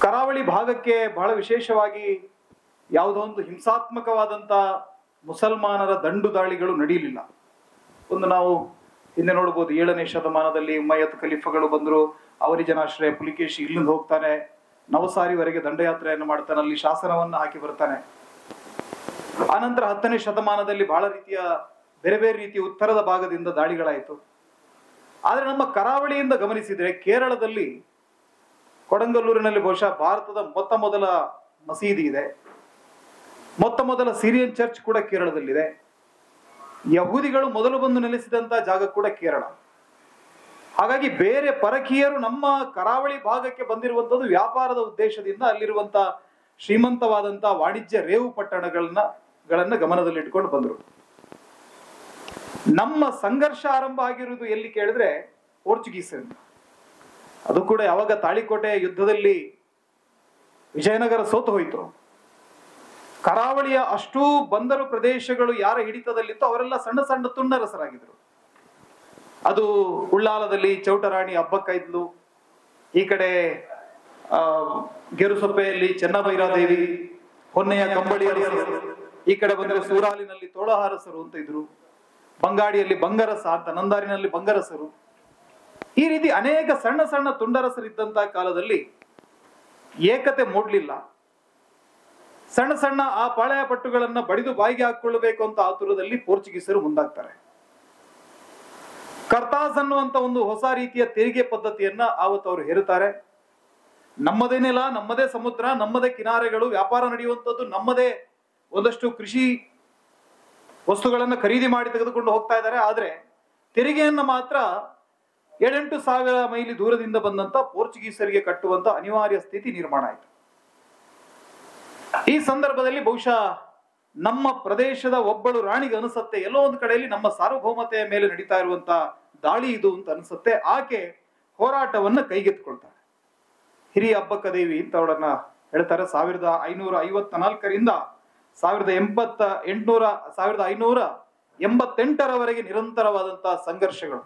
ಕರಾವಳಿ ಭಾಗಕ್ಕೆ ಬಹಳ ವಿಶೇಷವಾಗಿ ಯಾವುದೋ ಒಂದು ಹಿಂಸಾತ್ಮಕವಾದಂತ ಮುಸಲ್ಮಾನರ ದಂಡು ದಾಳಿಗಳು ನಡೆಯಲಿಲ್ಲ ಒಂದು ನಾವು ಹಿಂದೆ ನೋಡ್ಬೋದು ಏಳನೇ ಶತಮಾನದಲ್ಲಿ ಉಮ್ಮಯ್ಯತ್ ಖಲೀಫಗಳು ಬಂದರು ಅವರಿ ಜನಾಶ್ರಯ ಪುಲಿಕೇಶಿ ಇಲ್ಲಿಂದ ಹೋಗ್ತಾನೆ ನವಸಾರಿವರೆಗೆ ದಂಡಯಾತ್ರೆಯನ್ನು ಮಾಡ್ತಾನೆ ಅಲ್ಲಿ ಶಾಸನವನ್ನು ಹಾಕಿ ಬರ್ತಾನೆ ಆನಂತರ ಹತ್ತನೇ ಶತಮಾನದಲ್ಲಿ ಬಹಳ ರೀತಿಯ ಬೇರೆ ಬೇರೆ ರೀತಿಯ ಉತ್ತರದ ಭಾಗದಿಂದ ದಾಳಿಗಳಾಯಿತು ಆದರೆ ನಮ್ಮ ಕರಾವಳಿಯಿಂದ ಗಮನಿಸಿದರೆ ಕೇರಳದಲ್ಲಿ ಕೊಡಂಗಲ್ಲೂರಿನಲ್ಲಿ ಬಹುಶಃ ಭಾರತದ ಮೊತ್ತ ಮೊದಲ ಮಸೀದಿ ಇದೆ ಮೊತ್ತ ಮೊದಲ ಸಿರಿಯನ್ ಚರ್ಚ್ ಕೂಡ ಕೇರಳದಲ್ಲಿದೆ ಯಹೂದಿಗಳು ಮೊದಲು ಬಂದು ನೆಲೆಸಿದಂತ ಜಾಗ ಕೂಡ ಕೇರಳ ಹಾಗಾಗಿ ಬೇರೆ ಪರಕೀಯರು ನಮ್ಮ ಕರಾವಳಿ ಭಾಗಕ್ಕೆ ಬಂದಿರುವಂತದ್ದು ವ್ಯಾಪಾರದ ಉದ್ದೇಶದಿಂದ ಅಲ್ಲಿರುವಂತ ಶ್ರೀಮಂತವಾದಂತ ವಾಣಿಜ್ಯ ರೇವು ಪಟ್ಟಣಗಳನ್ನ ಗಳನ್ನ ಗಮನದಲ್ಲಿಟ್ಕೊಂಡು ಬಂದರು ನಮ್ಮ ಸಂಘರ್ಷ ಆರಂಭ ಆಗಿರುವುದು ಎಲ್ಲಿ ಕೇಳಿದ್ರೆ ಪೋರ್ಚುಗೀಸರಿಂದ ಅದು ಕೂಡ ಯಾವಾಗ ತಾಳಿಕೋಟೆ ಯುದ್ಧದಲ್ಲಿ ವಿಜಯನಗರ ಸೋತು ಹೋಯಿತು ಕರಾವಳಿಯ ಅಷ್ಟೂ ಬಂದರು ಪ್ರದೇಶಗಳು ಯಾರ ಹಿಡಿತದಲ್ಲಿತ್ತು ಅವರೆಲ್ಲ ಸಣ್ಣ ಸಣ್ಣ ತುಂಡರಸರಾಗಿದ್ರು ಅದು ಉಳ್ಳಾಲದಲ್ಲಿ ಚೌಟರಾಣಿ ಹಬ್ಬಕ್ಕ ಇದ್ಲು ಈ ಕಡೆ ಆ ಗೆರುಸೊಪ್ಪೆಯಲ್ಲಿ ಚೆನ್ನಭೈರಾದೇವಿ ಹೊನ್ನೆಯ ಕಂಬಳಿ ಅರಸರು ಈ ಕಡೆ ಬಂದ್ರೆ ಸೂರಾಲಿನಲ್ಲಿ ತೋಳಹಾರಸರು ಅಂತ ಇದ್ರು ಬಂಗಾಡಿಯಲ್ಲಿ ಬಂಗರಸ ಅಂತ ನಂದಾರಿನಲ್ಲಿ ಬಂಗರಸರು ಈ ರೀತಿ ಅನೇಕ ಸಣ್ಣ ಸಣ್ಣ ತುಂಡರಸರಿದ್ದಂತ ಕಾಲದಲ್ಲಿ ಏಕತೆ ಮೂಡ್ಲಿಲ್ಲ ಸಣ್ಣ ಸಣ್ಣ ಆ ಪಾಳೆಯ ಪಟ್ಟುಗಳನ್ನ ಬಡಿದು ಬಾಯಿಗೆ ಹಾಕೊಳ್ಳಬೇಕು ಅಂತ ಆತುರದಲ್ಲಿ ಪೋರ್ಚುಗೀಸರು ಮುಂದಾಗ್ತಾರೆ ಕರ್ತಾಸ್ ಅನ್ನುವಂತ ಒಂದು ಹೊಸ ರೀತಿಯ ತೆರಿಗೆ ಪದ್ಧತಿಯನ್ನ ಆವತ್ತು ಅವರು ಹೇರುತ್ತಾರೆ ನಮ್ಮದೇ ನೆಲ ನಮ್ಮದೇ ಸಮುದ್ರ ನಮ್ಮದೇ ಕಿನಾರೆಗಳು ವ್ಯಾಪಾರ ನಡೆಯುವಂಥದ್ದು ನಮ್ಮದೇ ಒಂದಷ್ಟು ಕೃಷಿ ವಸ್ತುಗಳನ್ನ ಖರೀದಿ ಮಾಡಿ ತೆಗೆದುಕೊಂಡು ಹೋಗ್ತಾ ಇದ್ದಾರೆ ಆದ್ರೆ ತೆರಿಗೆಯನ್ನ ಮಾತ್ರ ಏಳೆಂಟು ಸಾವಿರ ಮೈಲಿ ದೂರದಿಂದ ಬಂದಂತ ಪೋರ್ಚುಗೀಸರಿಗೆ ಕಟ್ಟುವಂತ ಅನಿವಾರ್ಯ ಸ್ಥಿತಿ ನಿರ್ಮಾಣ ಆಯಿತು ಈ ಸಂದರ್ಭದಲ್ಲಿ ಬಹುಶಃ ನಮ್ಮ ಪ್ರದೇಶದ ಒಬ್ಬಳು ರಾಣಿಗೆ ಅನಿಸುತ್ತೆ ಎಲ್ಲೋ ಒಂದು ಕಡೆಯಲ್ಲಿ ನಮ್ಮ ಸಾರ್ವಭೌಮತೆಯ ಮೇಲೆ ನಡೀತಾ ಇರುವಂತ ದಾಳಿ ಇದು ಅಂತ ಅನಿಸುತ್ತೆ ಆಕೆ ಹೋರಾಟವನ್ನ ಕೈಗೆತ್ತಿಕೊಳ್ತಾಳೆ ಹಿರಿಯ ಹಬ್ಬಕ್ಕ ದೇವಿ ಅಂತ ಅವಳನ್ನ ಹೇಳ್ತಾರೆ ಸಾವಿರದ ಐನೂರ ಐವತ್ತ ನಾಲ್ಕರಿಂದ ಸಾವಿರದ ಎಂಬತ್ತ ಎಂಟುನೂರ ಸಾವಿರದ ಐನೂರ ಎಂಬತ್ತೆಂಟರವರೆಗೆ ನಿರಂತರವಾದಂತಹ ಸಂಘರ್ಷಗಳು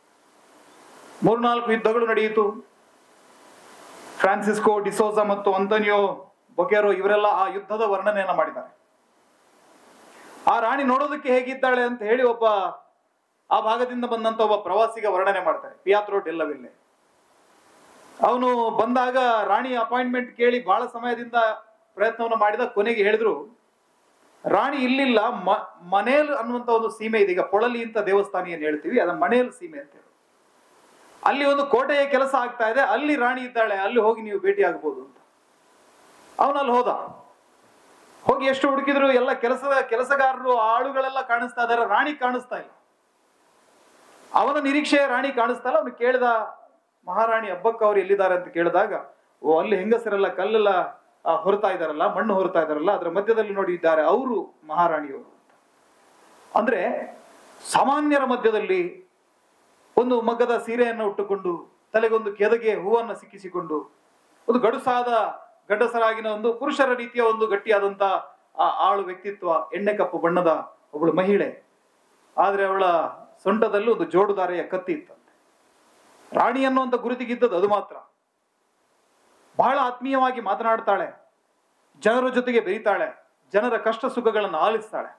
ಮೂರ್ನಾಲ್ಕು ಯುದ್ಧಗಳು ನಡೆಯಿತು ಫ್ರಾನ್ಸಿಸ್ಕೋ ಡಿಸೋಜಾ ಮತ್ತು ಅಂತೋನಿಯೋ ಬೊಕೆರೋ ಇವರೆಲ್ಲ ಆ ಯುದ್ಧದ ವರ್ಣನೆಯನ್ನ ಮಾಡಿದ್ದಾರೆ ಆ ರಾಣಿ ನೋಡೋದಕ್ಕೆ ಹೇಗಿದ್ದಾಳೆ ಅಂತ ಹೇಳಿ ಒಬ್ಬ ಆ ಭಾಗದಿಂದ ಬಂದಂತ ಒಬ್ಬ ಪ್ರವಾಸಿಗ ವರ್ಣನೆ ಮಾಡ್ತಾರೆ ಪಿಯಾತ್ರೋ ಡೆಲ್ಲವಿಲ್ಲೆ ಅವನು ಬಂದಾಗ ರಾಣಿ ಅಪಾಯಿಂಟ್ಮೆಂಟ್ ಕೇಳಿ ಬಹಳ ಸಮಯದಿಂದ ಪ್ರಯತ್ನವನ್ನು ಮಾಡಿದ ಕೊನೆಗೆ ಹೇಳಿದ್ರು ರಾಣಿ ಇಲ್ಲಿಲ್ಲ ಮ ಮನೇಲ್ ಅನ್ನುವಂತ ಒಂದು ಸೀಮೆ ಇದೆ ಈಗ ಪೊಳಲಿ ಅಂತ ದೇವಸ್ಥಾನ ಏನ್ ಹೇಳ್ತೀವಿ ಅದ ಮನೇಲ್ ಸೀಮೆ ಅಂತ ಹೇಳಿ ಅಲ್ಲಿ ಒಂದು ಕೋಟೆಯ ಕೆಲಸ ಆಗ್ತಾ ಇದೆ ಅಲ್ಲಿ ರಾಣಿ ಇದ್ದಾಳೆ ಅಲ್ಲಿ ಹೋಗಿ ನೀವು ಭೇಟಿ ಆಗ್ಬೋದು ಅಂತ ಅವನಲ್ಲಿ ಹೋದ ಹೋಗಿ ಎಷ್ಟು ಹುಡುಕಿದ್ರು ಎಲ್ಲ ಕೆಲಸದ ಕೆಲಸಗಾರರು ಆಳುಗಳೆಲ್ಲ ಕಾಣಿಸ್ತಾ ಇದಾರೆ ರಾಣಿ ಕಾಣಿಸ್ತಾ ಇಲ್ಲ ಅವನ ನಿರೀಕ್ಷೆ ರಾಣಿ ಕಾಣಿಸ್ತಾ ಇಲ್ಲ ಅವನು ಕೇಳಿದ ಮಹಾರಾಣಿ ಹಬ್ಬಕ್ಕ ಅವ್ರು ಎಲ್ಲಿದ್ದಾರೆ ಅಂತ ಕೇಳಿದಾಗ ಓ ಅಲ್ಲಿ ಹೆಂಗಸರೆಲ್ಲ ಕಲ್ಲೆಲ್ಲ ಆ, ಹೊರತಾ ಇದಾರಲ್ಲ ಮಣ್ಣು ಹೊರತಾ ಇದಾರಲ್ಲ ಅದ್ರ ಮಧ್ಯದಲ್ಲಿ ನೋಡಿ ಇದ್ದಾರೆ ಅವರು ಮಹಾರಾಣಿಯವರು ಅಂತ ಅಂದ್ರೆ ಸಾಮಾನ್ಯರ ಮಧ್ಯದಲ್ಲಿ ಒಂದು ಮಗ್ಗದ ಸೀರೆಯನ್ನು ಉಟ್ಟುಕೊಂಡು ತಲೆಗೊಂದು ಕೆದಗೆ ಹೂವನ್ನು ಸಿಕ್ಕಿಸಿಕೊಂಡು ಒಂದು ಗಡುಸಾದ ಗಂಡಸರಾಗಿನ ಒಂದು ಪುರುಷರ ರೀತಿಯ ಒಂದು ಗಟ್ಟಿಯಾದಂತ ಆ ಆಳು ವ್ಯಕ್ತಿತ್ವ ಎಣ್ಣೆ ಕಪ್ಪು ಬಣ್ಣದ ಒಬ್ಬಳು ಮಹಿಳೆ ಆದ್ರೆ ಅವಳ ಸೊಂಟದಲ್ಲಿ ಒಂದು ಜೋಡುದಾರೆಯ ಕತ್ತಿ ಇತ್ತಂತೆ ರಾಣಿ ಅನ್ನುವಂತ ಗುರುತಿಗಿದ್ದದ್ದು ಅದು ಮಾತ್ರ ಬಹಳ ಆತ್ಮೀಯವಾಗಿ ಮಾತನಾಡ್ತಾಳೆ ಜನರ ಜೊತೆಗೆ ಬೆರೀತಾಳೆ ಜನರ ಕಷ್ಟ ಸುಖಗಳನ್ನು ಆಲಿಸ್ತಾಳೆ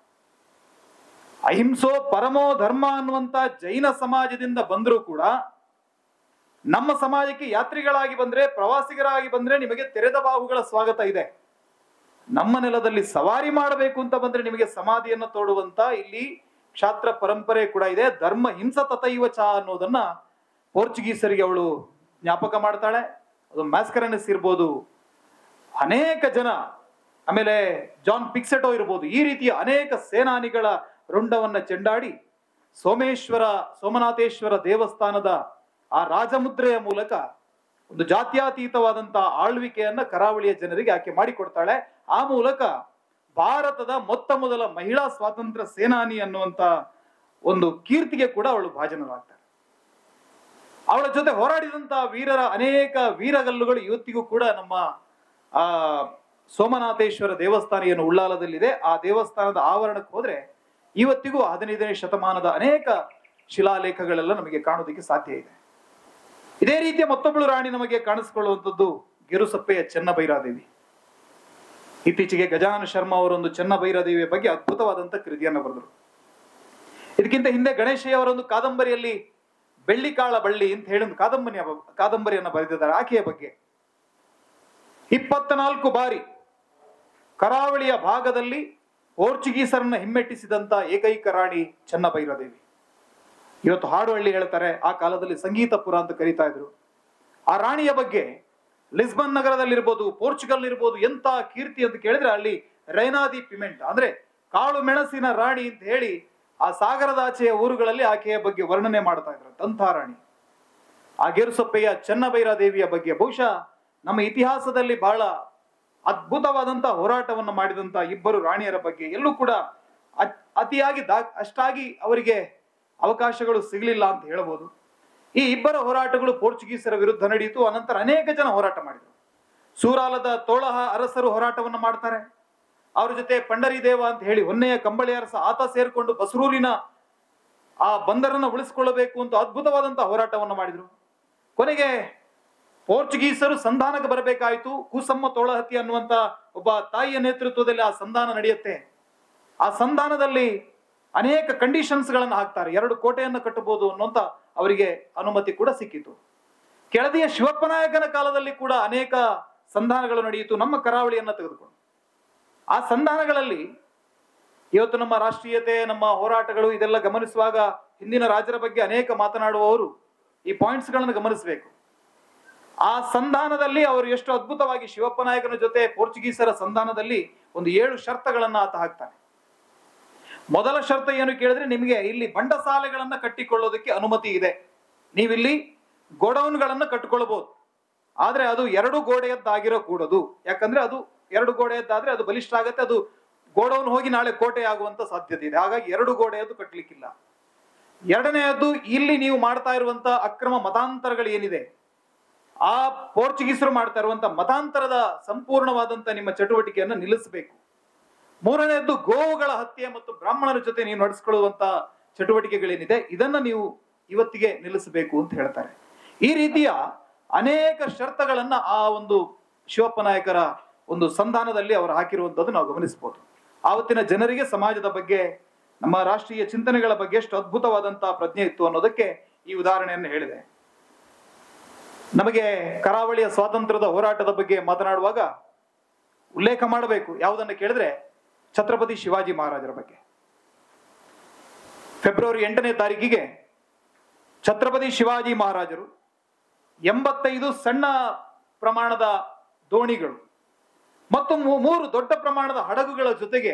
ಅಹಿಂಸೋ ಪರಮೋ ಧರ್ಮ ಅನ್ನುವಂತ ಜೈನ ಸಮಾಜದಿಂದ ಬಂದರೂ ಕೂಡ ನಮ್ಮ ಸಮಾಜಕ್ಕೆ ಯಾತ್ರಿಗಳಾಗಿ ಬಂದ್ರೆ ಪ್ರವಾಸಿಗರಾಗಿ ಬಂದ್ರೆ ನಿಮಗೆ ತೆರೆದ ಬಾಹುಗಳ ಸ್ವಾಗತ ಇದೆ ನಮ್ಮ ನೆಲದಲ್ಲಿ ಸವಾರಿ ಮಾಡಬೇಕು ಅಂತ ಬಂದ್ರೆ ನಿಮಗೆ ಸಮಾಧಿಯನ್ನು ತೋಡುವಂತ ಇಲ್ಲಿ ಕ್ಷಾತ್ರ ಪರಂಪರೆ ಕೂಡ ಇದೆ ಧರ್ಮ ಹಿಂಸ ತಥೈವ ಚ ಅನ್ನೋದನ್ನ ಪೋರ್ಚುಗೀಸರಿಗೆ ಅವಳು ಜ್ಞಾಪಕ ಮಾಡ್ತಾಳೆ ಅದು ಮ್ಯಾಸ್ಕರನೆಸ್ ಇರ್ಬೋದು ಅನೇಕ ಜನ ಆಮೇಲೆ ಜಾನ್ ಪಿಕ್ಸೆಟೋ ಇರ್ಬೋದು ಈ ರೀತಿಯ ಅನೇಕ ಸೇನಾನಿಗಳ ರುಂಡವನ್ನ ಚೆಂಡಾಡಿ ಸೋಮೇಶ್ವರ ಸೋಮನಾಥೇಶ್ವರ ದೇವಸ್ಥಾನದ ಆ ರಾಜಮುದ್ರೆಯ ಮೂಲಕ ಒಂದು ಜಾತ್ಯತೀತವಾದಂತ ಆಳ್ವಿಕೆಯನ್ನ ಕರಾವಳಿಯ ಜನರಿಗೆ ಆಕೆ ಮಾಡಿಕೊಡ್ತಾಳೆ ಆ ಮೂಲಕ ಭಾರತದ ಮೊತ್ತ ಮೊದಲ ಮಹಿಳಾ ಸ್ವಾತಂತ್ರ್ಯ ಸೇನಾನಿ ಅನ್ನುವಂತ ಒಂದು ಕೀರ್ತಿಗೆ ಕೂಡ ಅವಳು ಭಾಜನರಾಗ್ತಾಳೆ ಅವಳ ಜೊತೆ ಹೋರಾಡಿದಂತ ವೀರರ ಅನೇಕ ವೀರಗಲ್ಲುಗಳು ಇವತ್ತಿಗೂ ಕೂಡ ನಮ್ಮ ಆ ಸೋಮನಾಥೇಶ್ವರ ದೇವಸ್ಥಾನ ಏನು ಉಳ್ಳಾಲದಲ್ಲಿದೆ ಆ ದೇವಸ್ಥಾನದ ಆವರಣಕ್ಕೆ ಹೋದ್ರೆ ಇವತ್ತಿಗೂ ಹದಿನೈದನೇ ಶತಮಾನದ ಅನೇಕ ಶಿಲಾಲೇಖಗಳೆಲ್ಲ ನಮಗೆ ಕಾಣೋದಕ್ಕೆ ಸಾಧ್ಯ ಇದೆ ಇದೇ ರೀತಿಯ ಮತ್ತೊಬ್ಬಳು ರಾಣಿ ನಮಗೆ ಕಾಣಿಸ್ಕೊಳ್ಳುವಂಥದ್ದು ಗೆರುಸಪ್ಪೆಯ ಚೆನ್ನಬೈರಾದೇವಿ ಇತ್ತೀಚೆಗೆ ಗಜಾನನ ಶರ್ಮಾ ಅವರೊಂದು ಚೆನ್ನಬೈರಾದೇವಿಯ ಬಗ್ಗೆ ಅದ್ಭುತವಾದಂತ ಕೃತಿಯನ್ನು ಬರೆದರು ಇದಕ್ಕಿಂತ ಹಿಂದೆ ಗಣೇಶಯ್ಯ ಅವರೊಂದು ಕಾದಂಬರಿಯಲ್ಲಿ ಬೆಳ್ಳಿಕಾಳ ಬಳ್ಳಿ ಅಂತ ಹೇಳಿ ಒಂದು ಕಾದಂಬರಿಯ ಕಾದಂಬರಿಯನ್ನು ಬರೆದಿದ್ದಾರೆ ಆಕೆಯ ಬಗ್ಗೆ ಇಪ್ಪತ್ನಾಲ್ಕು ಬಾರಿ ಕರಾವಳಿಯ ಭಾಗದಲ್ಲಿ ಪೋರ್ಚುಗೀಸರನ್ನ ಹಿಮ್ಮೆಟ್ಟಿಸಿದಂತ ಏಕೈಕ ರಾಣಿ ಚೆನ್ನಬೈರಾದೇವಿ ಇವತ್ತು ಹಾಡುಹಳ್ಳಿ ಹೇಳ್ತಾರೆ ಆ ಕಾಲದಲ್ಲಿ ಸಂಗೀತಪುರ ಅಂತ ಕರೀತಾ ಇದ್ರು ಆ ರಾಣಿಯ ಬಗ್ಗೆ ಲಿಸ್ಬನ್ ನಗರದಲ್ಲಿರ್ಬೋದು ಪೋರ್ಚುಗಲ್ ಇರ್ಬೋದು ಎಂತ ಕೀರ್ತಿ ಅಂತ ಕೇಳಿದ್ರೆ ಅಲ್ಲಿ ರೈನಾದಿ ಪಿಮೆಂಟ್ ಅಂದ್ರೆ ಕಾಳು ಮೆಣಸಿನ ರಾಣಿ ಅಂತ ಹೇಳಿ ಆ ಸಾಗರದಾಚೆಯ ಊರುಗಳಲ್ಲಿ ಆಕೆಯ ಬಗ್ಗೆ ವರ್ಣನೆ ಮಾಡ್ತಾ ಇದ್ರು ಅಂಥ ರಾಣಿ ಆ ಗೇರುಸೊಪ್ಪೆಯ ಚೆನ್ನಬೈರಾದೇವಿಯ ಬಗ್ಗೆ ಬಹುಶಃ ನಮ್ಮ ಇತಿಹಾಸದಲ್ಲಿ ಬಹಳ ಅದ್ಭುತವಾದಂತ ಹೋರಾಟವನ್ನು ಮಾಡಿದಂತ ಇಬ್ಬರು ರಾಣಿಯರ ಬಗ್ಗೆ ಎಲ್ಲೂ ಕೂಡ ಅ- ಅತಿಯಾಗಿ ದಾ ಅಷ್ಟಾಗಿ ಅವರಿಗೆ ಅವಕಾಶಗಳು ಸಿಗಲಿಲ್ಲ ಅಂತ ಹೇಳ್ಬೋದು ಈ ಇಬ್ಬರ ಹೋರಾಟಗಳು ಪೋರ್ಚುಗೀಸರ ವಿರುದ್ಧ ನಡೆಯಿತು ಅನಂತರ ಅನೇಕ ಜನ ಹೋರಾಟ ಮಾಡಿದರು ಸೂರಾಲದ ತೋಳಹ ಅರಸರು ಹೋರಾಟವನ್ನು ಮಾಡ್ತಾರೆ ಅವ್ರ ಜೊತೆ ಪಂಡರಿ ದೇವ ಅಂತ ಹೇಳಿ ಹೊನ್ನೆಯ ಕಂಬಳಿ ಅರಸ ಆತ ಸೇರ್ಕೊಂಡು ಬಸರೂರಿನ ಆ ಬಂದರನ್ನ ಉಳಿಸ್ಕೊಳ್ಳಬೇಕು ಅಂತ ಅದ್ಭುತವಾದಂತಹ ಹೋರಾಟವನ್ನು ಮಾಡಿದ್ರು ಕೊನೆಗೆ ಪೋರ್ಚುಗೀಸರು ಸಂಧಾನಕ್ಕೆ ಬರಬೇಕಾಯಿತು ಕೂಸಮ್ಮ ತೋಳಹತ್ತಿ ಅನ್ನುವಂತ ಒಬ್ಬ ತಾಯಿಯ ನೇತೃತ್ವದಲ್ಲಿ ಆ ಸಂಧಾನ ನಡೆಯುತ್ತೆ ಆ ಸಂಧಾನದಲ್ಲಿ ಅನೇಕ ಕಂಡೀಷನ್ಸ್ ಗಳನ್ನ ಹಾಕ್ತಾರೆ ಎರಡು ಕೋಟೆಯನ್ನು ಕಟ್ಟಬಹುದು ಅನ್ನುವಂತ ಅವರಿಗೆ ಅನುಮತಿ ಕೂಡ ಸಿಕ್ಕಿತು ಕೆಳದಿಯ ಶಿವಪ್ಪನಾಯಕನ ಕಾಲದಲ್ಲಿ ಕೂಡ ಅನೇಕ ಸಂಧಾನಗಳು ನಡೆಯಿತು ನಮ್ಮ ಕರಾವಳಿಯನ್ನ ತೆಗೆದುಕೊಂಡು ಆ ಸಂಧಾನಗಳಲ್ಲಿ ಇವತ್ತು ನಮ್ಮ ರಾಷ್ಟ್ರೀಯತೆ ನಮ್ಮ ಹೋರಾಟಗಳು ಇದೆಲ್ಲ ಗಮನಿಸುವಾಗ ಹಿಂದಿನ ರಾಜರ ಬಗ್ಗೆ ಅನೇಕ ಮಾತನಾಡುವವರು ಈ ಪಾಯಿಂಟ್ಸ್ ಗಳನ್ನು ಗಮನಿಸಬೇಕು ಆ ಸಂಧಾನದಲ್ಲಿ ಅವರು ಎಷ್ಟು ಅದ್ಭುತವಾಗಿ ಶಿವಪ್ಪ ನಾಯಕನ ಜೊತೆ ಪೋರ್ಚುಗೀಸರ ಸಂಧಾನದಲ್ಲಿ ಒಂದು ಏಳು ಶರ್ತಗಳನ್ನ ಆತ ಹಾಕ್ತಾನೆ ಮೊದಲ ಶರ್ತ ಏನು ಕೇಳಿದ್ರೆ ನಿಮಗೆ ಇಲ್ಲಿ ಬಂಡಸಾಲೆಗಳನ್ನ ಕಟ್ಟಿಕೊಳ್ಳೋದಕ್ಕೆ ಅನುಮತಿ ಇದೆ ನೀವಿಲ್ಲಿ ಗೋಡೌನ್ಗಳನ್ನ ಕಟ್ಟಿಕೊಳ್ಳಬಹುದು ಆದ್ರೆ ಅದು ಎರಡು ಗೋಡೆಯದ್ದಾಗಿರೋ ಕೂಡದು ಯಾಕಂದ್ರೆ ಅದು ಎರಡು ಗೋಡೆಯದ್ದಾದ್ರೆ ಅದು ಬಲಿಷ್ಠ ಆಗತ್ತೆ ಅದು ಗೋಡೌನ್ ಹೋಗಿ ನಾಳೆ ಕೋಟೆ ಆಗುವಂತ ಸಾಧ್ಯತೆ ಇದೆ ಹಾಗಾಗಿ ಎರಡು ಗೋಡೆಯದ್ದು ಕಟ್ಟಲಿಕ್ಕಿಲ್ಲ ಎರಡನೆಯದ್ದು ಇಲ್ಲಿ ನೀವು ಮಾಡ್ತಾ ಇರುವಂತ ಅಕ್ರಮ ಮತಾಂತರಗಳು ಏನಿದೆ ಆ ಪೋರ್ಚುಗೀಸರು ಮಾಡ್ತಾ ಇರುವಂತ ಮತಾಂತರದ ಸಂಪೂರ್ಣವಾದಂತ ನಿಮ್ಮ ಚಟುವಟಿಕೆಯನ್ನು ನಿಲ್ಲಿಸಬೇಕು ಮೂರನೆಯದ್ದು ಗೋವುಗಳ ಹತ್ಯೆ ಮತ್ತು ಬ್ರಾಹ್ಮಣರ ಜೊತೆ ನೀವು ನಡೆಸ್ಕೊಳ್ಳುವಂತ ಚಟುವಟಿಕೆಗಳೇನಿದೆ ಇದನ್ನ ನೀವು ಇವತ್ತಿಗೆ ನಿಲ್ಲಿಸಬೇಕು ಅಂತ ಹೇಳ್ತಾರೆ ಈ ರೀತಿಯ ಅನೇಕ ಷರತ್ತುಗಳನ್ನ ಆ ಒಂದು ಶಿವಪ್ಪ ನಾಯಕರ ಒಂದು ಸಂಧಾನದಲ್ಲಿ ಅವರು ಹಾಕಿರುವಂತದ್ದು ನಾವು ಗಮನಿಸಬಹುದು ಆವತ್ತಿನ ಜನರಿಗೆ ಸಮಾಜದ ಬಗ್ಗೆ ನಮ್ಮ ರಾಷ್ಟ್ರೀಯ ಚಿಂತನೆಗಳ ಬಗ್ಗೆ ಎಷ್ಟು ಅದ್ಭುತವಾದಂತಹ ಪ್ರಜ್ಞೆ ಇತ್ತು ಅನ್ನೋದಕ್ಕೆ ಈ ಉದಾಹರಣೆಯನ್ನು ಹೇಳಿದೆ ನಮಗೆ ಕರಾವಳಿಯ ಸ್ವಾತಂತ್ರ್ಯದ ಹೋರಾಟದ ಬಗ್ಗೆ ಮಾತನಾಡುವಾಗ ಉಲ್ಲೇಖ ಮಾಡಬೇಕು ಯಾವುದನ್ನು ಕೇಳಿದ್ರೆ ಛತ್ರಪತಿ ಶಿವಾಜಿ ಮಹಾರಾಜರ ಬಗ್ಗೆ ಫೆಬ್ರವರಿ ಎಂಟನೇ ತಾರೀಕಿಗೆ ಛತ್ರಪತಿ ಶಿವಾಜಿ ಮಹಾರಾಜರು ಎಂಬತ್ತೈದು ಸಣ್ಣ ಪ್ರಮಾಣದ ದೋಣಿಗಳು ಮತ್ತು ಮೂ- ಮೂರು ದೊಡ್ಡ ಪ್ರಮಾಣದ ಹಡಗುಗಳ ಜೊತೆಗೆ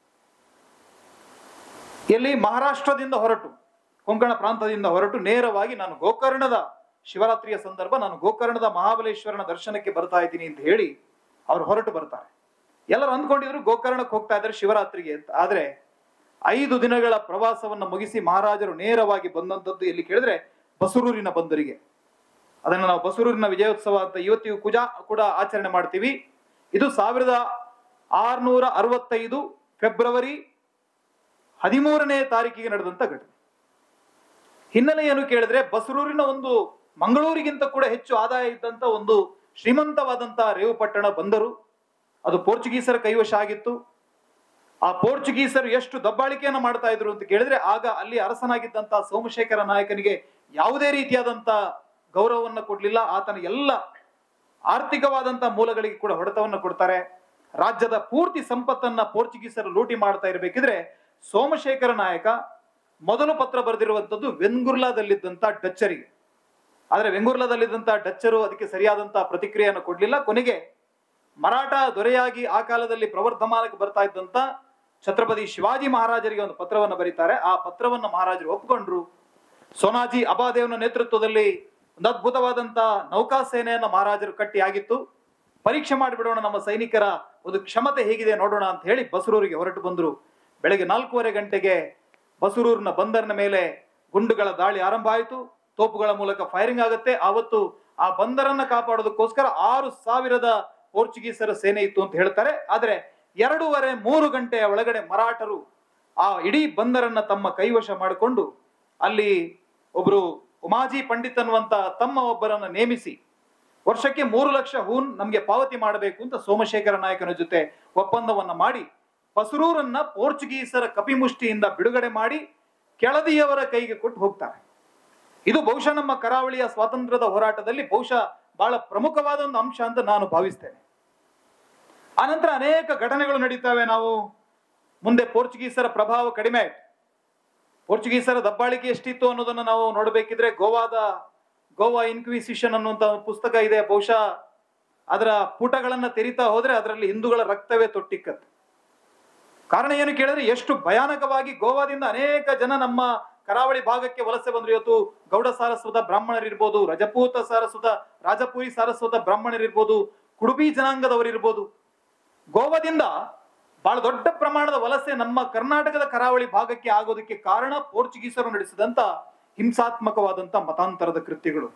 ಎಲ್ಲಿ ಮಹಾರಾಷ್ಟ್ರದಿಂದ ಹೊರಟು ಕೊಂಕಣ ಪ್ರಾಂತದಿಂದ ಹೊರಟು ನೇರವಾಗಿ ನಾನು ಗೋಕರ್ಣದ ಶಿವರಾತ್ರಿಯ ಸಂದರ್ಭ ನಾನು ಗೋಕರ್ಣದ ಮಹಾಬಲೇಶ್ವರನ ದರ್ಶನಕ್ಕೆ ಬರ್ತಾ ಇದ್ದೀನಿ ಅಂತ ಹೇಳಿ ಅವ್ರು ಹೊರಟು ಬರ್ತಾರೆ ಎಲ್ಲರೂ ಅಂದ್ಕೊಂಡಿದ್ರು ಗೋಕರ್ಣಕ್ಕೆ ಹೋಗ್ತಾ ಇದ್ದಾರೆ ಶಿವರಾತ್ರಿಗೆ ಅಂತ ಆದ್ರೆ ಐದು ದಿನಗಳ ಪ್ರವಾಸವನ್ನ ಮುಗಿಸಿ ಮಹಾರಾಜರು ನೇರವಾಗಿ ಬಂದಂತದ್ದು ಎಲ್ಲಿ ಕೇಳಿದ್ರೆ ಬಸರೂರಿನ ಬಂದರಿಗೆ ಅದನ್ನು ನಾವು ಬಸರೂರಿನ ವಿಜಯೋತ್ಸವ ಅಂತ ಇವತ್ತಿಗೂ ಕುಜಾ ಕೂಡ ಆಚರಣೆ ಮಾಡ್ತೀವಿ ಇದು ಸಾವಿರದ ಆರ್ನೂರ ಅರವತ್ತೈದು ಫೆಬ್ರವರಿ ಹದಿಮೂರನೇ ತಾರೀಕಿಗೆ ನಡೆದಂತ ಘಟನೆ ಹಿನ್ನೆಲೆ ಏನು ಕೇಳಿದ್ರೆ ಬಸರೂರಿನ ಒಂದು ಮಂಗಳೂರಿಗಿಂತ ಕೂಡ ಹೆಚ್ಚು ಆದಾಯ ಇದ್ದಂತ ಒಂದು ಶ್ರೀಮಂತವಾದಂತ ರೇವುಪಟ್ಟಣ ಬಂದರು ಅದು ಪೋರ್ಚುಗೀಸರ ಕೈವಶ ಆಗಿತ್ತು ಆ ಪೋರ್ಚುಗೀಸರು ಎಷ್ಟು ದಬ್ಬಾಳಿಕೆಯನ್ನು ಮಾಡ್ತಾ ಇದ್ರು ಅಂತ ಕೇಳಿದ್ರೆ ಆಗ ಅಲ್ಲಿ ಅರಸನಾಗಿದ್ದಂತ ಸೋಮಶೇಖರ ನಾಯಕನಿಗೆ ಯಾವುದೇ ರೀತಿಯಾದಂತ ಗೌರವವನ್ನು ಕೊಡ್ಲಿಲ್ಲ ಆತನ ಎಲ್ಲ ಆರ್ಥಿಕವಾದಂತ ಮೂಲಗಳಿಗೆ ಕೂಡ ಹೊಡೆತವನ್ನು ಕೊಡ್ತಾರೆ ರಾಜ್ಯದ ಪೂರ್ತಿ ಸಂಪತ್ತನ್ನ ಪೋರ್ಚುಗೀಸರು ಲೂಟಿ ಮಾಡ್ತಾ ಇರಬೇಕಿದ್ರೆ ಸೋಮಶೇಖರ ನಾಯಕ ಮೊದಲು ಪತ್ರ ಬರೆದಿರುವಂತದ್ದು ವೆಂಗುರ್ಲಾದಲ್ಲಿದ್ದಂತ ಡಚ್ಚರಿಗೆ ಆದ್ರೆ ವೆಂಗುರ್ಲಾದಲ್ಲಿದ್ದಂತ ಡಚ್ಚರು ಅದಕ್ಕೆ ಸರಿಯಾದಂತ ಪ್ರತಿಕ್ರಿಯೆಯನ್ನು ಕೊಡ್ಲಿಲ್ಲ ಕೊನೆಗೆ ಮರಾಠ ದೊರೆಯಾಗಿ ಆ ಕಾಲದಲ್ಲಿ ಪ್ರವರ್ಧಮಾನಕ್ಕೆ ಬರ್ತಾ ಇದ್ದಂತ ಛತ್ರಪತಿ ಶಿವಾಜಿ ಮಹಾರಾಜರಿಗೆ ಒಂದು ಪತ್ರವನ್ನು ಬರೀತಾರೆ ಆ ಪತ್ರವನ್ನು ಮಹಾರಾಜರು ಒಪ್ಪಿಕೊಂಡ್ರು ಸೋನಾಜಿ ಅಬಾದೇವನ ನೇತೃತ್ವದಲ್ಲಿ ಒಂದು ಅದ್ಭುತವಾದಂತ ನೌಕಾ ಸೇನೆಯನ್ನ ಮಹಾರಾಜರು ಕಟ್ಟಿ ಆಗಿತ್ತು ಪರೀಕ್ಷೆ ಮಾಡಿಬಿಡೋಣ ನಮ್ಮ ಸೈನಿಕರ ಒಂದು ಕ್ಷಮತೆ ಹೇಗಿದೆ ನೋಡೋಣ ಅಂತ ಹೇಳಿ ಬಸರೂರಿಗೆ ಹೊರಟು ಬಂದ್ರು ಬೆಳಗ್ಗೆ ನಾಲ್ಕೂವರೆ ಗಂಟೆಗೆ ಬಸರೂರಿನ ಬಂದರಿನ ಮೇಲೆ ಗುಂಡುಗಳ ದಾಳಿ ಆರಂಭ ಆಯಿತು ತೋಪುಗಳ ಮೂಲಕ ಫೈರಿಂಗ್ ಆಗುತ್ತೆ ಆವತ್ತು ಆ ಬಂದರನ್ನ ಕಾಪಾಡೋದಕ್ಕೋಸ್ಕರ ಆರು ಸಾವಿರದ ಪೋರ್ಚುಗೀಸರ ಸೇನೆ ಇತ್ತು ಅಂತ ಹೇಳ್ತಾರೆ ಆದ್ರೆ ಎರಡೂವರೆ ಮೂರು ಗಂಟೆಯ ಒಳಗಡೆ ಮರಾಠರು ಆ ಇಡೀ ಬಂದರನ್ನ ತಮ್ಮ ಕೈವಶ ಮಾಡಿಕೊಂಡು ಅಲ್ಲಿ ಒಬ್ರು ಉಮಾಜಿ ಪಂಡಿತ್ ಅನ್ನುವಂತ ತಮ್ಮ ಒಬ್ಬರನ್ನ ನೇಮಿಸಿ ವರ್ಷಕ್ಕೆ ಮೂರು ಲಕ್ಷ ಹೂನ್ ನಮ್ಗೆ ಪಾವತಿ ಮಾಡಬೇಕು ಅಂತ ಸೋಮಶೇಖರ ನಾಯಕನ ಜೊತೆ ಒಪ್ಪಂದವನ್ನ ಮಾಡಿ ಪಸರೂರನ್ನ ಪೋರ್ಚುಗೀಸರ ಕಪಿಮುಷ್ಟಿಯಿಂದ ಬಿಡುಗಡೆ ಮಾಡಿ ಕೆಳದಿಯವರ ಕೈಗೆ ಕೊಟ್ಟು ಹೋಗ್ತಾರೆ ಇದು ಬಹುಶಃ ನಮ್ಮ ಕರಾವಳಿಯ ಸ್ವಾತಂತ್ರ್ಯದ ಹೋರಾಟದಲ್ಲಿ ಬಹುಶಃ ಬಹಳ ಪ್ರಮುಖವಾದ ಒಂದು ಅಂಶ ಅಂತ ನಾನು ಭಾವಿಸ್ತೇನೆ ಆನಂತರ ಅನೇಕ ಘಟನೆಗಳು ನಡೀತವೆ ನಾವು ಮುಂದೆ ಪೋರ್ಚುಗೀಸರ ಪ್ರಭಾವ ಕಡಿಮೆ ಆಯ್ತು ಪೋರ್ಚುಗೀಸರ ದಬ್ಬಾಳಿಕೆ ಎಷ್ಟಿತ್ತು ಅನ್ನೋದನ್ನ ನಾವು ನೋಡಬೇಕಿದ್ರೆ ಗೋವಾದ ಗೋವಾ ಇನ್ಕ್ವಿಸಿಷನ್ ಅನ್ನುವಂತ ಒಂದು ಪುಸ್ತಕ ಇದೆ ಬಹುಶಃ ಅದರ ಪುಟಗಳನ್ನ ತೆರಿತಾ ಹೋದ್ರೆ ಅದರಲ್ಲಿ ಹಿಂದೂಗಳ ರಕ್ತವೇ ತೊಟ್ಟಿಕ್ಕತ್ತೆ ಕಾರಣ ಏನು ಕೇಳಿದ್ರೆ ಎಷ್ಟು ಭಯಾನಕವಾಗಿ ಗೋವಾದಿಂದ ಅನೇಕ ಜನ ನಮ್ಮ ಕರಾವಳಿ ಭಾಗಕ್ಕೆ ವಲಸೆ ಬಂದ್ರು ಇವತ್ತು ಗೌಡ ಸಾರಸ್ವತ ಬ್ರಾಹ್ಮಣರಿರ್ಬೋದು ರಜಪೂತ ಸಾರಸ್ವತ ರಾಜಪುರಿ ಸಾರಸ್ವತ ಬ್ರಾಹ್ಮಣರಿರ್ಬೋದು ಕುಡುಬಿ ಜನಾಂಗದವರಿರ್ಬೋದು ಗೋವಾದಿಂದ ಬಹಳ ದೊಡ್ಡ ಪ್ರಮಾಣದ ವಲಸೆ ನಮ್ಮ ಕರ್ನಾಟಕದ ಕರಾವಳಿ ಭಾಗಕ್ಕೆ ಆಗೋದಕ್ಕೆ ಕಾರಣ ಪೋರ್ಚುಗೀಸರು ನಡೆಸಿದಂತ ಹಿಂಸಾತ್ಮಕವಾದಂತ ಮತಾಂತರದ ಕೃತ್ಯಗಳು